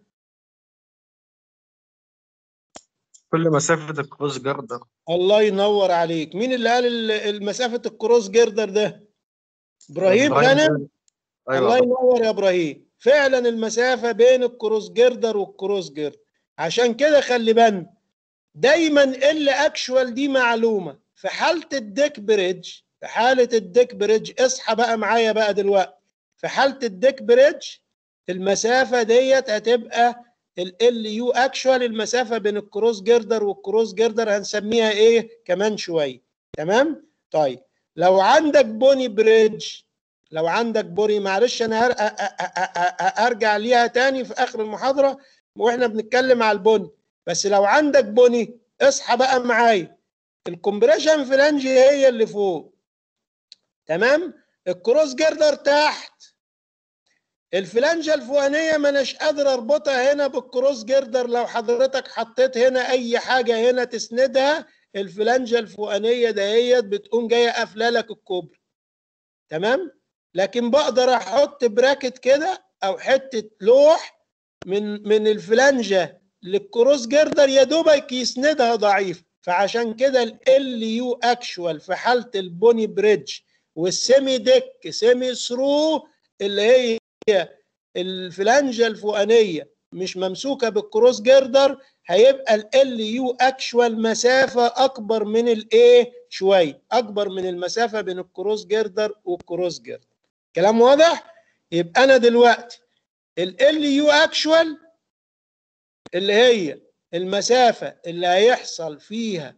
كل مسافة الكروس جردر الله ينور عليك مين اللي قال ال- المسافة الكروس جيردر ده ابراهيم غانم الله ايوه ينور يا ابراهيم فعلا المسافة بين الكروس جيردر والكروس جيردر عشان كده خلي بالنا دايما ال اكشوال دي معلومة في حالة الديك بريدج في حالة الديك بريدج اصحى بقى معايا بقى دلوقتي في حالة الديك بريدج المسافة ديت هتبقى ال يو اكشوال المسافة بين الكروس جيردر والكروس جيردر هنسميها ايه كمان شوية تمام طيب لو عندك بوني بريدج لو عندك بوني معلش انا هر... أ- أ- أ- أ- ارجع ليها تاني في اخر المحاضرة واحنا بنتكلم على البوني بس لو عندك بوني اصحى بقى معايا الكومبريشن فلانج هي اللي فوق تمام الكروس جيردر تحت الفلانجة الفوقانية ما اناش قادر اربطها هنا بالكروس جيردر لو حضرتك حطيت هنا اي حاجة هنا تسندها الفلانجة الفوقانية دهيت بتقوم جاية قافلة لك الكوبري تمام لكن بقدر احط براكت كده او حتة لوح من من الفلانجة للكروس جيردر يا دوبك يسندها ضعيف فعشان كده ال يو اكشوال في حالة البوني بريدج والسيمي ديك سيمي ثرو اللي هي الفلانجة الفوقانية مش ممسوكة بالكروس جيردر هيبقى ال يو اكشوال مسافة أكبر من الايه شوية أكبر من المسافة بين الكروس جيردر والكروس جيردر كلام واضح؟ يبقى أنا دلوقتي ال يو اكشوال اللي هي المسافة اللي هيحصل فيها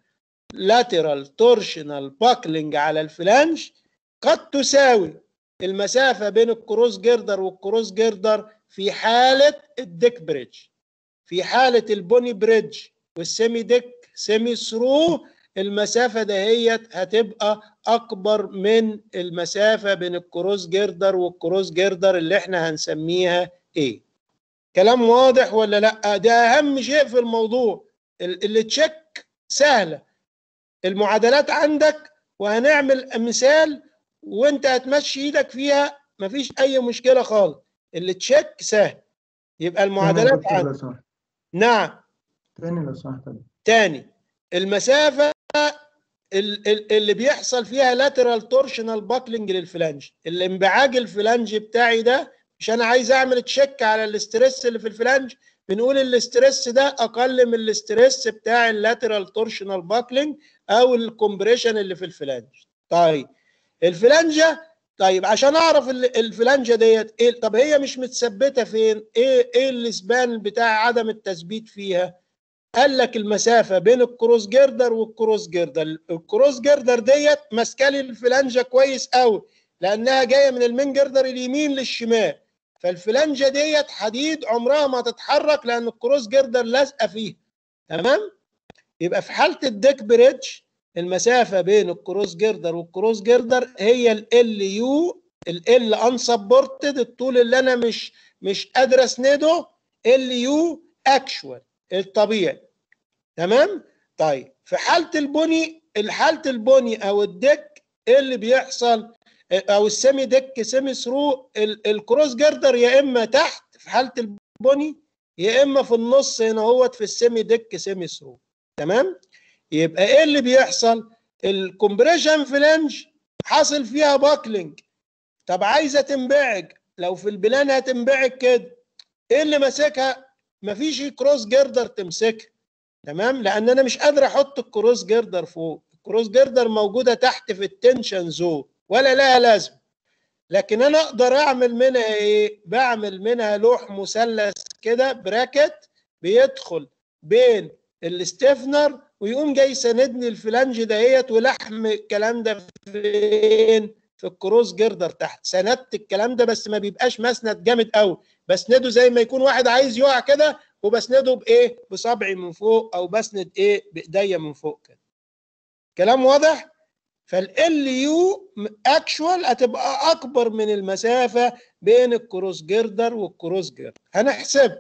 lateral torsional buckling على الفلانج قد تساوي المسافة بين الكروس جيردر والكروس جيردر في حالة الديك بريدج في حالة البوني بريدج والسيمي ديك سيمي ثرو المسافة دهيت هتبقى أكبر من المسافة بين الكروس جيردر والكروس جيردر اللي احنا هنسميها ايه كلام واضح ولا لا ده أهم شيء في الموضوع ال- اللي تشيك سهلة المعادلات عندك وهنعمل مثال وانت هتمشي ايدك فيها مفيش اي مشكلة خالص اللي تشيك سهل يبقى تاني يا المعادلات دكتور عندك لو سمحت نعم تاني لو سمحت تاني المسافة ال- ال- اللي بيحصل فيها لاترال تورشنال باكلينج للفلانج الانبعاج الفلانج بتاعي ده مش انا عايز اعمل تشيك على الاسترس اللي في الفلانج بنقول الاسترس ده اقل من الاسترس بتاع اللاترال تورشنال باكلينج او الكومبريشن اللي في الفلانج طيب الفلانجه طيب عشان اعرف ال- الفلانجه ديت ايه طب هي مش متثبته فين ايه ايه الاسبان بتاع عدم التثبيت فيها قال لك المسافه بين الكروس جيردر والكروس جيردر الكروس جيردر ديت ماسكه لي الفلانجه كويس قوي لانها جايه من المين جيردر اليمين للشمال فالفلانجه ديت حديد عمرها ما تتحرك لان الكروس جيردر لازقه فيها تمام يبقى في حاله الديك بريدج المسافه بين الكروس جيردر والكروس جيردر هي ال يو ال انسبورتد الطول اللي انا مش مش قادر اسنده ال يو اكشوال الطبيعي تمام طيب في حاله البني الحاله البني او الديك ايه اللي بيحصل او السيمي ديك سيمي ثرو ال- الكروس جردر يا اما تحت في حاله البني يا اما في النص هنا هوت في السيمي ديك سيمي ثرو تمام يبقى ايه اللي بيحصل الكومبريشن فلانج حاصل فيها باكلينج طب عايزه تنبعج لو في البلان هتنبعج كده ايه اللي ماسكها مفيش كروس جردر تمسكها تمام لان انا مش قادر احط الكروس جردر فوق الكروس جردر موجوده تحت في التنشن زون ولا لها لازمه لكن انا اقدر اعمل منها ايه بعمل منها لوح مثلث كده براكت بيدخل بين الاستفنر ويقوم جاي ساندني الفلانج دهيت ولحم الكلام ده فين في الكروس جردر تحت سندت الكلام ده بس ما بيبقاش مسند جامد قوي بسنده زي ما يكون واحد عايز يقع كده وبسنده بايه بصبعي من فوق او بسند ايه بايديا من فوق كده كلام واضح فال يو اكشوال هتبقى اكبر من المسافه بين الكروس جردر والكروس جردر هنحسب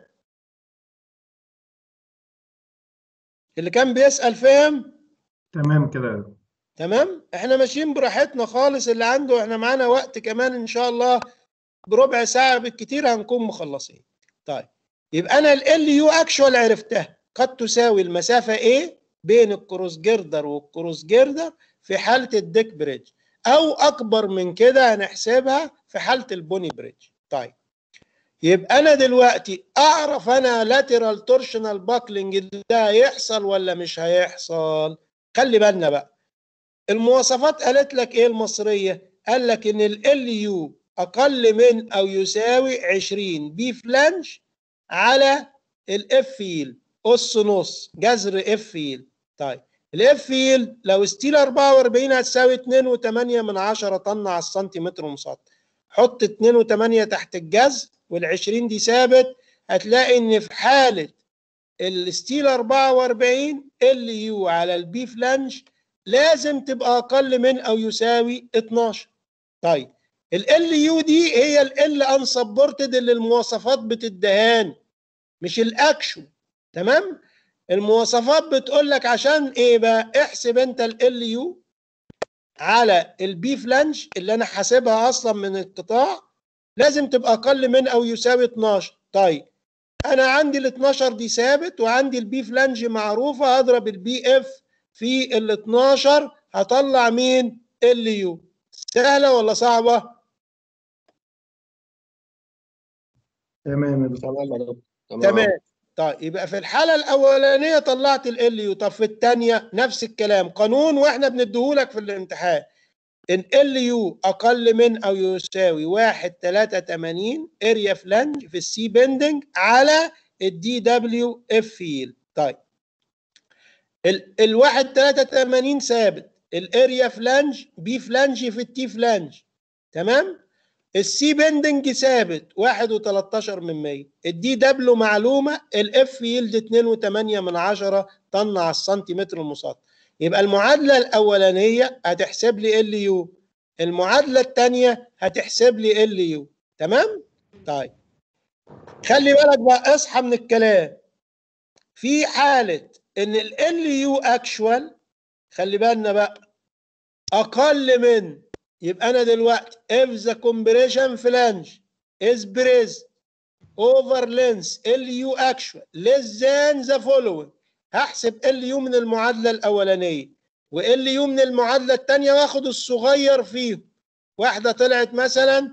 اللي كان بيسأل فهم تمام كده يا دكتور. تمام احنا ماشيين براحتنا خالص اللي عنده احنا معانا وقت كمان ان شاء الله بربع ساعة بالكتير هنكون مخلصين طيب يبقى انا ال يو اكشوال عرفتها قد تساوي المسافة A بين الكروس جردر والكروس جردر في حالة الديك بريدج او اكبر من كده هنحسبها في حالة البوني بريدج طيب يبقى انا دلوقتي اعرف انا لاترال تورشنال باكلينج ده هيحصل ولا مش هيحصل خلي بالنا بقى المواصفات قالت لك ايه المصريه قال لك ان ال يو اقل من او يساوي 20 بي فلانج على الاف فيل اس نص جذر اف فيل طيب الاف فيل لو ستيل 44 هتساوي 2.8 من 10 طن على السنتيمتر مسطح حط 2.8 تحت الجذر وال20 دي ثابت هتلاقي ان في حاله الستيل 44 ال يو على البي فلانج لازم تبقى اقل من او يساوي 12 طيب ال يو دي هي ال انسبورتد اللي المواصفات بتدهاني مش الاكشن تمام المواصفات بتقول لك عشان ايه بقى احسب انت ال يو على البي فلانج اللي انا حاسبها اصلا من القطاع لازم تبقى اقل من او يساوي 12 طيب انا عندي ال 12 دي ثابت وعندي البي فلانج معروفه هضرب البي اف في ال 12 هطلع مين ال يو سهله ولا صعبه تمام يا دكتور تمام يا دكتور تمام طيب يبقى في الحاله الاولانيه طلعت ال يو طب في الثانيه نفس الكلام قانون واحنا بنديهولك في الامتحان ان ال يو اقل من او يساوي 1 83 اريا فلانج في السي بندنج على الدي دبليو اف فيل طيب ال الواحد 83 ثابت الاريا فلانج بي فلانج في التي فلانج تمام السي بندنج ثابت 1 و13 من 100 الدي دبليو معلومه الاف يلد 2.8 من 10 طن على السنتيمتر المسطح يبقى المعادله الاولانيه هتحسب لي ال يو المعادله الثانيه هتحسب لي ال يو تمام طيب خلي بالك بقى اصحى من الكلام في حاله ان ال يو اكشوال خلي بالنا بقى اقل من يبقى انا دلوقتي if the compression flange is pressed over length LU actual less than the following هحسب LU من المعادلة الأولانية و LU من المعادلة الثانية واخد الصغير فيهم واحدة طلعت مثلا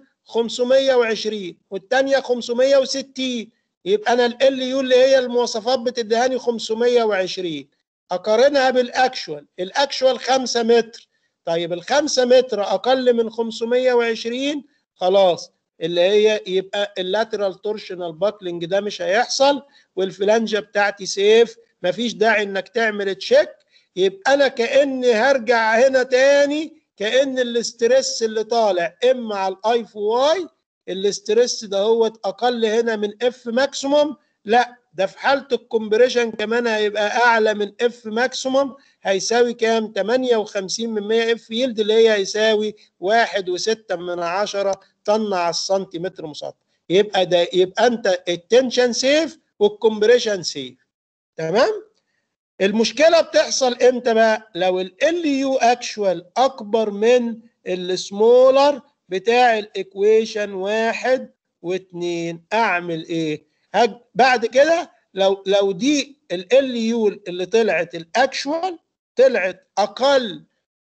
520 والثانية 560 يبقى أنا ال LU اللي هي المواصفات بتديهاني 520 أقارنها بالأكشوال الأكشوال 5 متر طيب الخمسة متر أقل من 520 خلاص اللي هي يبقى اللاترال تورشنال باكلينج ده مش هيحصل والفلانجة بتاعتي سيف مفيش داعي انك تعمل تشيك يبقى انا كاني هرجع هنا تاني كان الاسترس اللي طالع اما على الاي في واي الاسترس ده هو اقل هنا من اف ماكسيموم لا ده في حاله الكومبريشن كمان هيبقى اعلى من اف ماكسيموم هيساوي كام 58 من 100 اف يلد اللي هي هيساوي 1.6 من 10 طن على السنتيمتر مسطح يبقى ده يبقى انت التنشن سيف والكومبريشن سيف تمام المشكله بتحصل امتى بقى لو ال يو اكشوال اكبر من السمولر بتاع الايكويشن واحد واثنين اعمل ايه هج بعد كده لو لو دي ال يو اللي طلعت الاكشوال طلعت اقل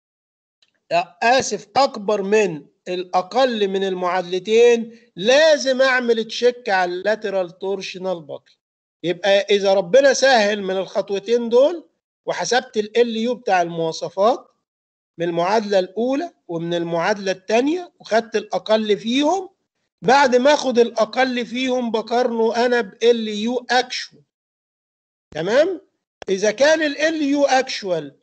اسف اكبر من الاقل من المعادلتين لازم اعمل تشيك على اللاترال تورشنال باكل يبقى اذا ربنا سهل من الخطوتين دول وحسبت ال يو بتاع المواصفات من المعادله الاولى ومن المعادله الثانيه وخدت الاقل فيهم بعد ما اخد الاقل فيهم بقارنه انا بال يو اكشوال تمام اذا كان ال يو اكشوال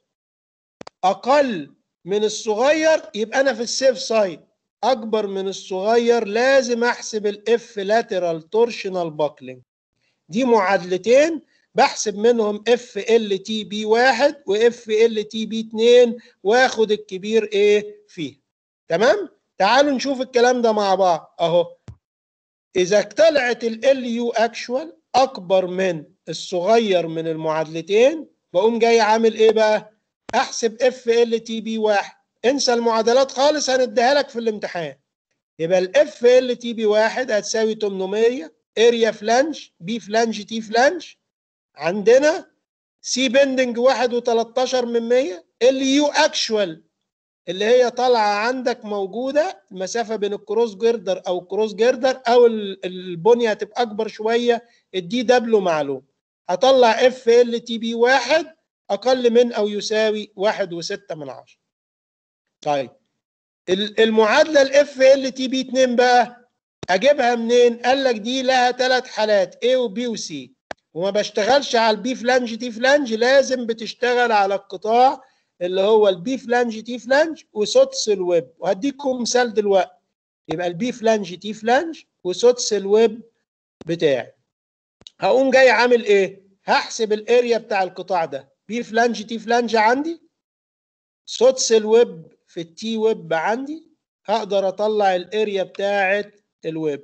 اقل من الصغير يبقى انا في السيف سايد اكبر من الصغير لازم احسب الاف لاترال تورشنال باكلينج دي معادلتين بحسب منهم اف ال تي بي واحد واف ال تي بي اتنين واخد الكبير ايه فيه تمام تعالوا نشوف الكلام ده مع بعض اهو اذا طلعت ال يو اكشوال اكبر من الصغير من المعادلتين بقوم جاي عامل ايه بقى احسب اف ال تي بي واحد انسى المعادلات خالص هنديها لك في الامتحان يبقى الاف ال تي بي واحد هتساوي 800 اريا فلانج بي فلانج تي فلانج عندنا سي بندنج واحد و13 من 100 ال يو اكشوال اللي هي طالعه عندك موجوده المسافه بين الكروس جيردر او الكروس جيردر او البنيه هتبقى اكبر شويه الدي دبليو معلوم هطلع اف ال تي بي واحد اقل من او يساوي واحد وستة من عشرة طيب المعادله الاف ال تي بي 2 بقى اجيبها منين قال لك دي لها ثلاث حالات A وبي وسي وما بشتغلش على البي فلانج تي فلانج لازم بتشتغل على القطاع اللي هو البي فلانج تي فلانج وسدس الويب وهديكم مثال دلوقتي يبقى البي فلانج تي فلانج وسدس الويب بتاعي هقوم جاي عامل ايه هحسب الاريا بتاع القطاع ده بي فلانج تي فلانج عندي سدس الويب في التي ويب عندي هقدر اطلع الاريا بتاعت الويب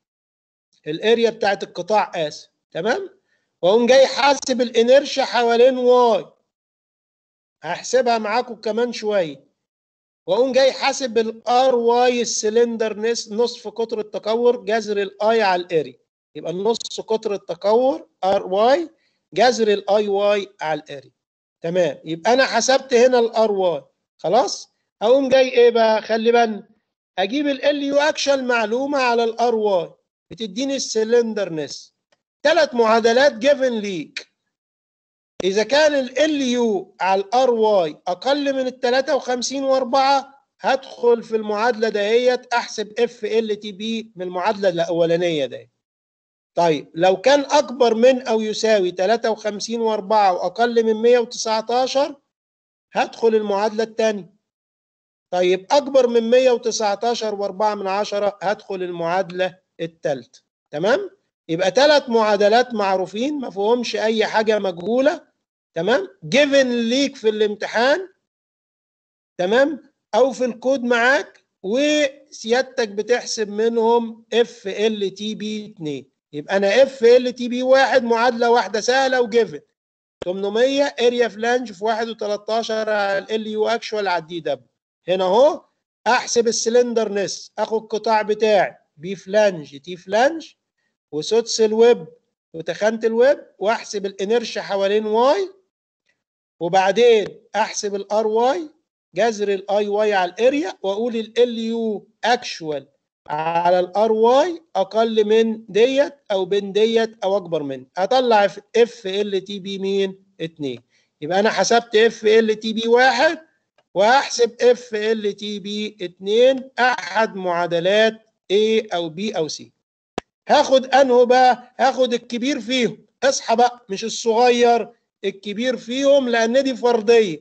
الاريا بتاعت القطاع اسف تمام واقوم جاي حاسب الانرشيا حوالين واي هحسبها معاكم كمان شويه واقوم جاي حاسب الار واي السلندر نصف قطر التكور جذر الاي على الاري يبقى النص قطر التكور ار واي جذر الاي واي على الاري تمام يبقى انا حسبت هنا الار واي خلاص اقوم جاي ايه بقى خلي بالنا اجيب ال يو اكشن معلومه على الار واي بتديني السلندرنس ثلاث معادلات جيفن ليك اذا كان ال يو على الار واي اقل من ال 53 و4 هدخل في المعادله دهيت احسب اف ال تي بي من المعادله الاولانيه دي طيب لو كان اكبر من او يساوي 53 و4 واقل من 119 هدخل المعادله الثانيه طيب اكبر من 119 و4 من عشرة هدخل المعادله الثالثه تمام يبقى ثلاث معادلات معروفين ما فيهمش اي حاجه مجهوله تمام جيفن ليك في الامتحان تمام او في الكود معاك وسيادتك بتحسب منهم اف ال تي بي 2 يبقى انا اف ال تي بي 1 معادله واحده سهله وجيفن 800 اريا فلانج في 1 و13 على ال يو اكشوال على الدي دبليو هنا اهو احسب السلندر نس اخد القطاع بتاعي بي فلانج تي فلانج وسدس الويب وتخانه الويب واحسب الانرشيا حوالين واي وبعدين احسب الار واي جذر الاي واي على الاريا واقول ال يو اكشوال على الار واي اقل من ديت او بين ديت او اكبر من اطلع اف ال تي بي مين 2 يبقى انا حسبت اف ال تي بي 1 واحسب اف ال تي بي 2 احد معادلات A او B او C هاخد انه بقى هاخد الكبير فيهم اصحى بقى مش الصغير الكبير فيهم لان دي فرضيه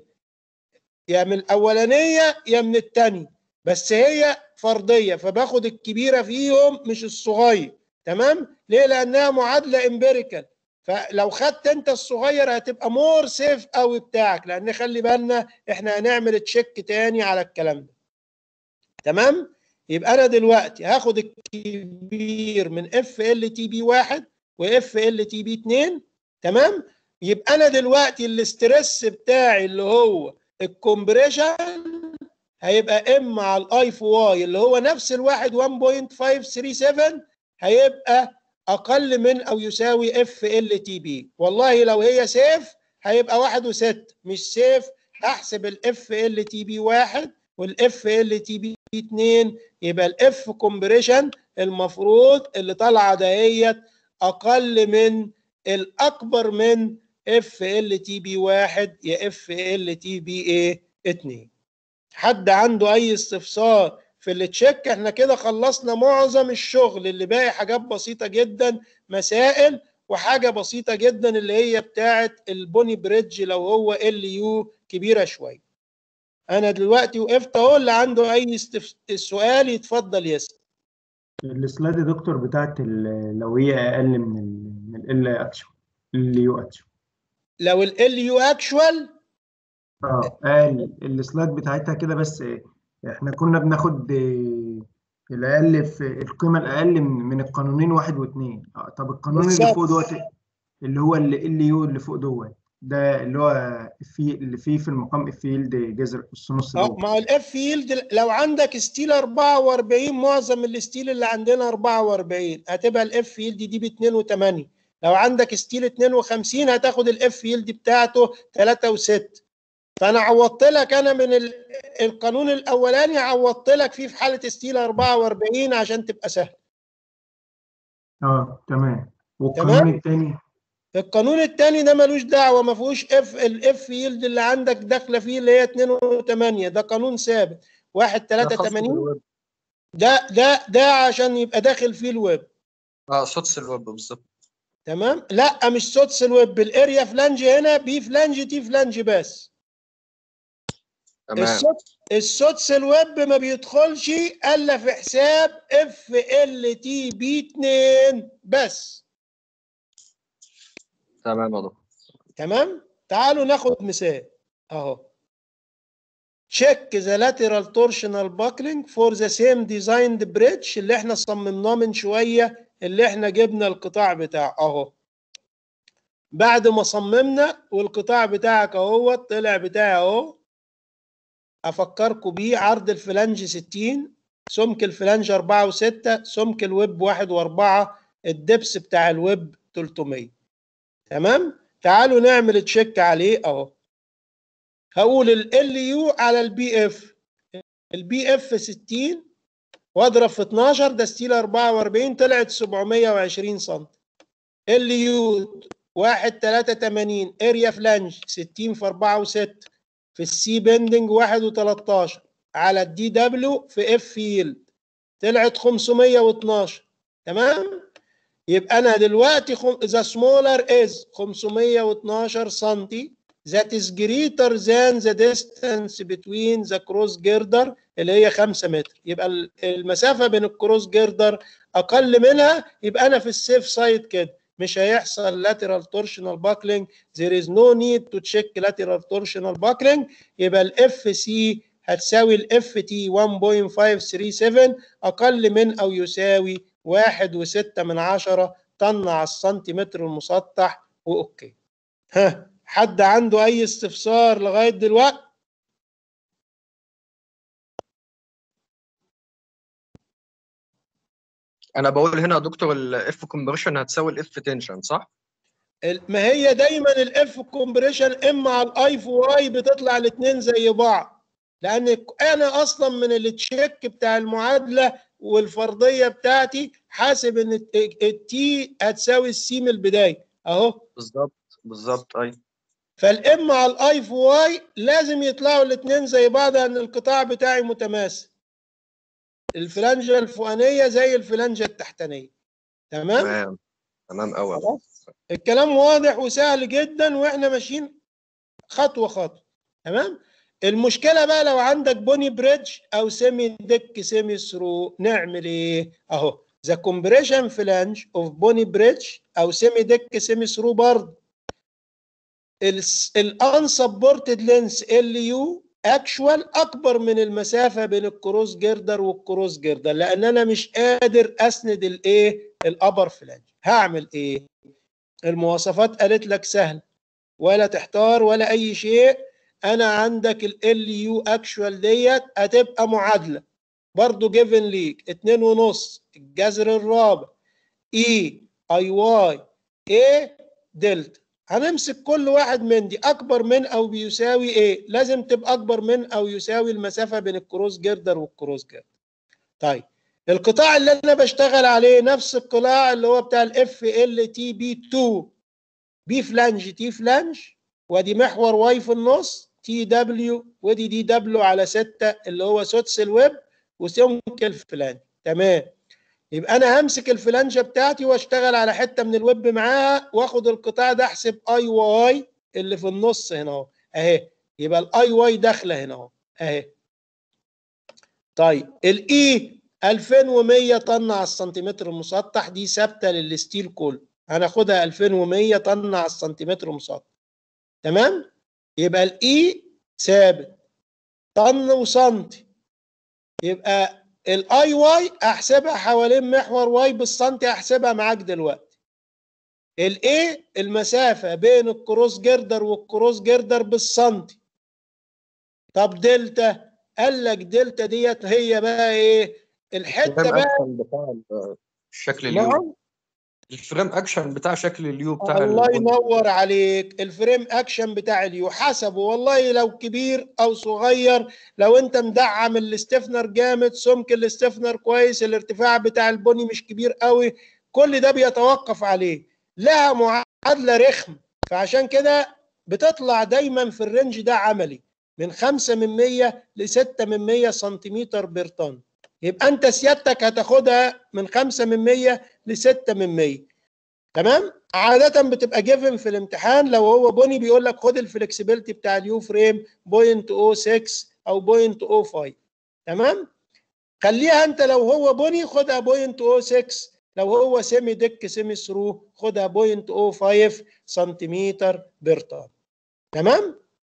يا من الاولانيه يا من الثانيه بس هي فرضيه فباخد الكبيره فيهم مش الصغير تمام ليه لانها معادله امبيريكال فلو خدت انت الصغير هتبقى مور سيف قوي بتاعك لان خلي بالنا احنا هنعمل تشيك تاني على الكلام ده تمام يبقى انا دلوقتي هاخد الكبير من اف ال تي بي 1 واف ال تي بي 2 تمام يبقى انا دلوقتي الاسترس بتاعي اللي هو الكومبريشن هيبقى ام على الاي في واي اللي هو نفس الواحد 1.537 هيبقى اقل من او يساوي اف ال تي بي والله لو هي سيف هيبقى واحد وستة مش سيف هحسب الاف ال تي بي واحد والاف ال تي بي 2 يبقى الاف كومبريشن المفروض اللي طالعه دهيت اقل من الاكبر من اف ال تي بي 1 يا اف ال تي بي ايه 2 حد عنده اي استفسار في التشيك احنا كده خلصنا معظم الشغل اللي باقي حاجات بسيطه جدا مسائل وحاجه بسيطه جدا اللي هي بتاعه البوني بريدج لو هو ال يو كبيره شويه انا دلوقتي وقفت اهو اللي عنده اي استف... سؤال يتفضل يسال السلايد يا دكتور بتاعت ال- لو هي اقل من ال من ال اكشوال ال يو اكشوال لو ال يو اكشوال اه اقل السلايد بتاعتها كده بس احنا كنا بناخد آه، الاقل في القيمه الاقل من من القانونين واحد واثنين اه طب القانون اللي بالظبط. فوق دوت اللي هو ال يو اللي فوق دوت ده اللي هو في اللي فيه في المقام فيلد جذر اس نص اه دوت ما هو الاف فيلد لو عندك ستيل 44 معظم الستيل اللي عندنا 44 هتبقى الاف فيلد دي ب 2 و8 لو عندك ستيل 52 هتاخد الاف فيلد بتاعته 3 و6 فانا عوضت لك انا من ال- القانون الاولاني عوضت لك فيه في حاله ستيل 44 عشان تبقى سهل اه تمام والقانون الثاني القانون الثاني ده ملوش دعوه ما فيهوش اف الاف يلد اللي عندك داخله فيه اللي هي 2 و8 ده قانون ثابت 1 3 ده خاص 80 بالويب. ده ده ده عشان يبقى داخل فيه الويب اه سدس الويب بالظبط تمام لا مش سدس الويب الاريا فلانج هنا بي فلانج تي فلانج بس تمام السدس السدس الويب ما بيدخلش الا في حساب اف ال تي بي 2 بس تمام يا دكتور تمام تعالوا ناخد مثال اهو check the lateral torsional buckling for the same designed bridge اللي احنا صممناه من شوية اللي احنا جبنا القطاع بتاعه اهو بعد ما صممنا والقطاع بتاعك اهو طلع بتاعي اهو افكركم بيه عرض الفلانج 60 سمك الفلانج 4 و6 سمك الويب 1 و4 الدبس بتاع الويب 300 تمام تعالوا نعمل تشيك عليه اهو هقول ال يو على البي اف البي اف 60 واضرب في 12 ده ستيل 44 طلعت 720 سم ال يو 1 83 اريا فلانج 60 في 4 و6 في السي بندنج 1 و13 على الدي دبليو في اف فيلد طلعت 512 تمام يبقى انا دلوقتي خم... the smaller is 512 سنتي that is greater than the distance between the cross girder اللي هي 5 متر يبقى ال- المسافه بين الكروس جيردر اقل منها يبقى انا في السيف سايد كده مش هيحصل lateral torsional buckling there is no need to check lateral torsional buckling يبقى الاف سي هتساوي الاف تي 1.537 اقل من او يساوي واحد وستة من عشرة طن على السنتيمتر المسطح واوكي ها حد عنده اي استفسار لغايه دلوقتي انا بقول هنا يا دكتور الاف كومبريشن هتساوي الاف تنشن صح؟ ال- ما هي دايما الاف كومبريشن ام على الاي في واي بتطلع الاثنين زي بعض لان ك- انا اصلا من التشيك بتاع المعادله والفرضيه بتاعتي حاسب ان الت- التي هتساوي السي من البدايه اهو بالظبط بالظبط ايوه فالام على الاي في واي لازم يطلعوا الاثنين زي بعض لان القطاع بتاعي متماثل الفلانجه الفوقانيه زي الفلانجه التحتانيه تمام تمام تمام قوي خلاص الكلام واضح وسهل جدا واحنا ماشيين خطوه خطوه تمام المشكله بقى لو عندك بوني بريدج او سيمي ديك سيمي ثرو نعمل ايه اهو ذا كومبريشن فلانج اوف بوني بريدج او سيمي ديك سيمي ثرو برضه الانسبورتد لينس ال يو اكشوال اكبر من المسافه بين الكروس جيردر والكروس جيردر لان انا مش قادر اسند الايه الابر فلانج هعمل ايه المواصفات قالت لك سهل ولا تحتار ولا اي شيء انا عندك ال يو اكشوال ديت هتبقى معادله برضو جيفن ليك اتنين ونص الجذر الرابع اي اي واي اي دلتا هنمسك كل واحد من دي اكبر من او بيساوي ايه لازم تبقى اكبر من او يساوي المسافه بين الكروس جيردر والكروس جيردر طيب القطاع اللي انا بشتغل عليه نفس القطاع اللي هو بتاع الاف ال تي بي 2 بي فلانج تي فلانج وادي محور واي في النص تي دبليو ودي دي دبليو على 6 اللي هو سدس الويب وسمك الفلانج تمام يبقى انا همسك الفلانجه بتاعتي واشتغل على حته من الويب معاها واخد القطاع ده احسب اي واي اللي في النص هنا اهو اهي يبقى الاي واي داخله هنا اهو اهي طيب الاي 2100 طن على السنتيمتر المسطح دي ثابته للستيل كله هناخدها 2100 طن على السنتيمتر المسطح تمام يبقى الاي ثابت طن وسنتي يبقى الاي واي احسبها حوالين محور واي بالسنتي احسبها معاك دلوقتي الاي المسافه بين الكروس جيردر والكروس جيردر بالسنتي طب دلتا قال لك دلتا ديت هي بقى ايه الحته الفريم بقى اكشن بتاع ال- الشكل اليو نعم الفريم اكشن بتاع شكل اليو بتاع الله البودي. ينور عليك الفريم اكشن بتاع اليو حسبه والله لو كبير او صغير لو انت مدعم الاستفنر جامد سمك الاستفنر كويس الارتفاع بتاع البني مش كبير قوي كل ده بيتوقف عليه لها معادله رخم فعشان كده بتطلع دايما في الرينج ده عملي من 5 من 100 ل 6 من 100 سنتيمتر بير طن يبقى انت سيادتك هتاخدها من 5 من 100 ل 6 من 100 تمام عاده بتبقى جيفن في الامتحان لو هو بني بيقول لك خد الفلكسبيليتي بتاع اليو فريم 0.06 او 0.05 تمام خليها انت لو هو بني خدها 0.06 لو هو سيمي ديك سيمي ثرو خدها 0.05 سنتيمتر بير طن تمام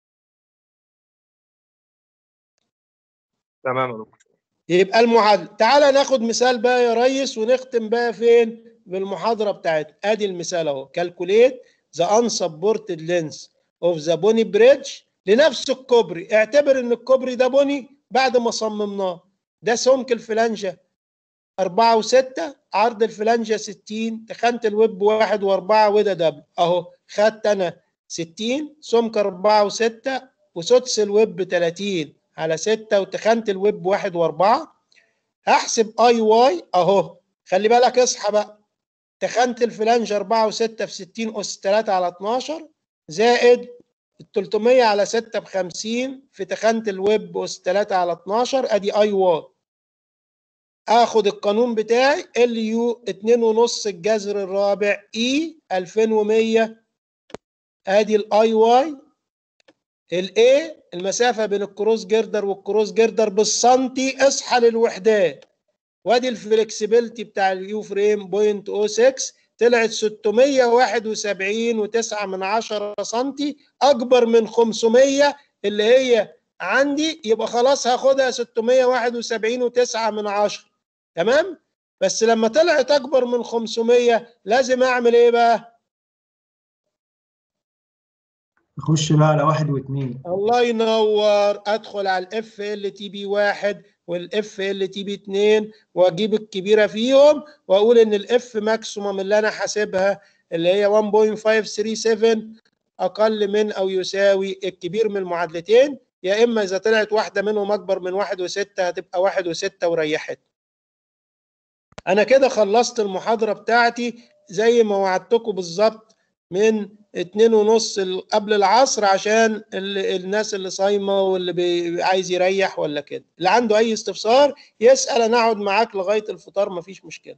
تمام يا دكتور يبقى المعادله تعالى ناخد مثال بقى يا ريس ونختم بقى فين بالمحاضره بتاعتنا ادي المثال اهو كالكوليت ذا unsupported length اوف ذا بوني بريدج لنفس الكوبري اعتبر ان الكوبري ده بني بعد ما صممناه ده سمك الفلانجه 4 و6 عرض الفلانجه 60 تخانه الويب 1 و4 وده دبل اهو خدت انا 60 سمك 4 و6 وسدس الويب 30 على 6 وتخانه الويب 1 و4 هحسب اي واي اهو خلي بالك اصحى بقى تخانه الفلانج 4 و6 في 60 اس 3 على 12 زائد ال 300 على 6 ب 50 في تخانه الويب اس 3 على 12 ادي اي واي اخد القانون بتاعي ال يو 2 ونص الجذر الرابع اي 2100 ادي الاي واي الاي المسافه بين الكروس جردر والكروس جردر بالسنتي اصحى للوحدات وادي الفلكسبيلتي بتاع اليو فريم بوينت 06 طلعت 671 و9 من 10 سنتي اكبر من 500 اللي هي عندي يبقى خلاص هاخدها 671 و9 من 10 تمام بس لما طلعت اكبر من 500 لازم اعمل ايه بقى نخش بقى على واحد واثنين الله ينور ادخل على الاف ال تي بي واحد والاف ال تي بي 2 واجيب الكبيره فيهم واقول ان الاف ماكسيموم اللي انا حاسبها اللي هي 1.537 اقل من او يساوي الكبير من المعادلتين يا اما اذا طلعت واحده منهم اكبر من واحد وستة هتبقى واحد وستة وريحت انا كده خلصت المحاضره بتاعتي زي ما وعدتكم بالظبط من اتنين ونص ال- قبل العصر عشان ال- الناس اللي صايمه واللي بي- عايز يريح ولا كده اللي عنده اي استفسار يسال انا اقعد معاك لغايه الفطار مفيش مشكله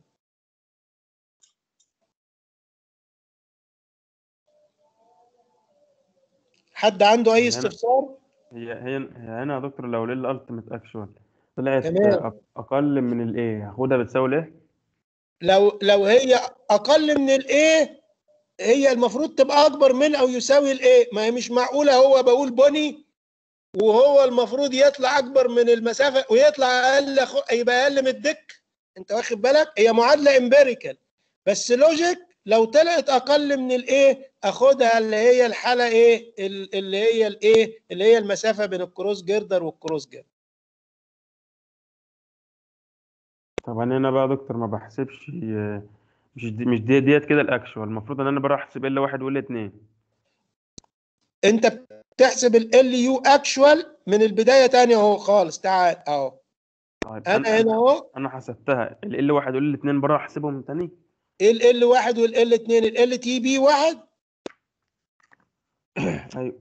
حد عنده اي هنا- استفسار هي هي هي هنا يا دكتور لو ليل التيميت اكشوال طلعت تمام. أق- اقل من الايه هاخدها بتساوي الايه لو لو هي اقل من الايه هي المفروض تبقى اكبر من او يساوي الايه ما هي مش معقوله هو بقول بني وهو المفروض يطلع اكبر من المسافه ويطلع اقل خ- يبقى اقل من الدك انت واخد بالك هي معادله امبيريكال بس لوجيك لو طلعت اقل من الايه اخدها اللي هي الحاله ايه ال- اللي هي الايه اللي هي المسافه بين الكروس جيردر والكروس جيردر طب انا هنا بقى يا دكتور ما بحسبش آه، مش دي مش دي ديت كده الاكشوال المفروض ان انا بروح احسب ال واحد وال اتنين انت بتحسب ال يو اكشوال من البدايه تاني اهو خالص تعال اهو طيب انا هنا اهو انا حسبتها ال ال واحد وال اتنين بروح احسبهم تاني ال ال واحد وال ال اتنين ال ال تي بي واحد ايوه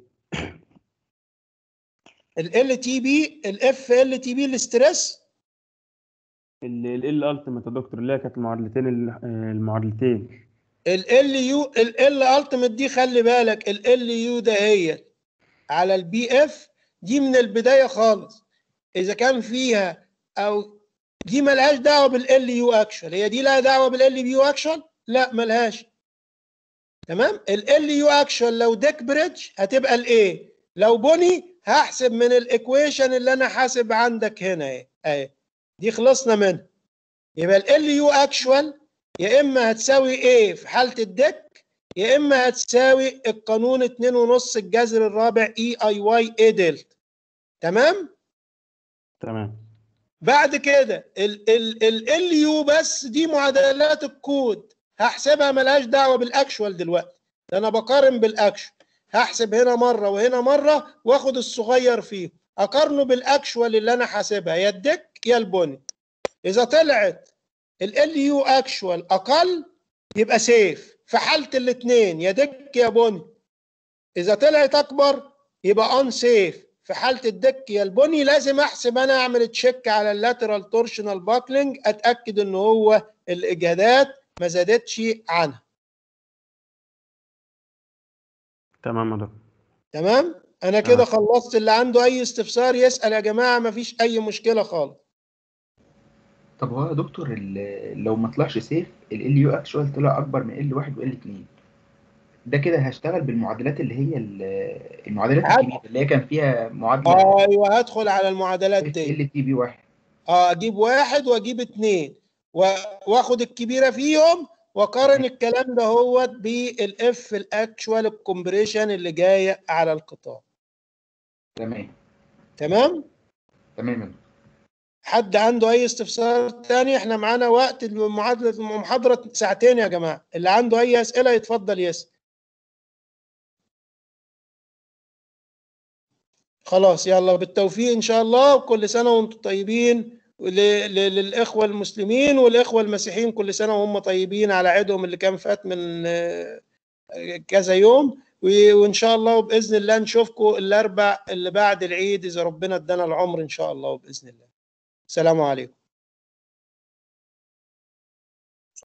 ال ال تي بي الاف ال تي بي الاسترس ال ال التيميت يا دكتور اللي هي كانت المعادلتين ال- آه، المعادلتين ال ال يو ال ال التيميت دي خلي بالك ال ال يو ده هي على البي اف دي من البدايه خالص اذا كان فيها او دي ملهاش دعوه بالال يو اكشوال هي دي لها دعوه بالال يو اكشوال لا ملهاش تمام ال يو اكشوال لو ديك بريدج هتبقى الايه لو بني هحسب من الايكويشن اللي انا حاسب عندك هنا اهي اهي دي خلصنا منها يبقى ال يو اكشوال يا اما هتساوي ايه في حاله الديك يا اما هتساوي القانون 2 ونص الجذر الرابع اي اي واي اي دلتا تمام تمام بعد كده ال ال ال ال يو بس دي معادلات الكود هحسبها ملهاش دعوه بالاكشوال دلوقتي ده انا بقارن بالاكشوال هحسب هنا مره وهنا مره واخد الصغير فيه اقارنه بالاكشوال اللي انا حاسبها يا الدك يا البني اذا طلعت ال يو اكشوال اقل يبقى سيف في حاله الاثنين يا دك يا بني اذا طلعت اكبر يبقى ان سيف في حاله الدك يا البني لازم احسب انا اعمل تشيك على اللاترال تورشنال باكلينج اتاكد ان هو الاجهادات ما زادتش عنها تمام يا دكتور تمام انا كده آه. خلصت اللي عنده اي استفسار يسال يا جماعه ما فيش اي مشكله خالص طب هو يا دكتور ال- لو ما طلعش سيف ال يو اكشوال طلع اكبر من ال واحد وال اتنين ده كده هشتغل بالمعادلات اللي هي ال- المعادلات عاد. الكبيره اللي هي كان فيها معادله ايوه هدخل على المعادلات دي ال تي بي واحد اه اجيب واحد واجيب اتنين و- واخد الكبيره فيهم واقارن الكلام ده هو بالاف الاكشوال الكومبريشن اللي جايه على القطاع تمام تمام تمام يا دكتور. حد عنده اي استفسار تاني احنا معانا وقت المعادله المحاضره ساعتين يا جماعه اللي عنده اي اسئله يتفضل يسال خلاص يلا بالتوفيق ان شاء الله وكل سنه وانتم طيبين ل- ل- للاخوه المسلمين والاخوه المسيحيين كل سنه وهم طيبين على عيدهم اللي كان فات من آه، كذا يوم و- وان شاء الله وباذن الله نشوفكم الاربع اللي بعد العيد اذا ربنا ادانا العمر ان شاء الله وباذن الله السلام عليكم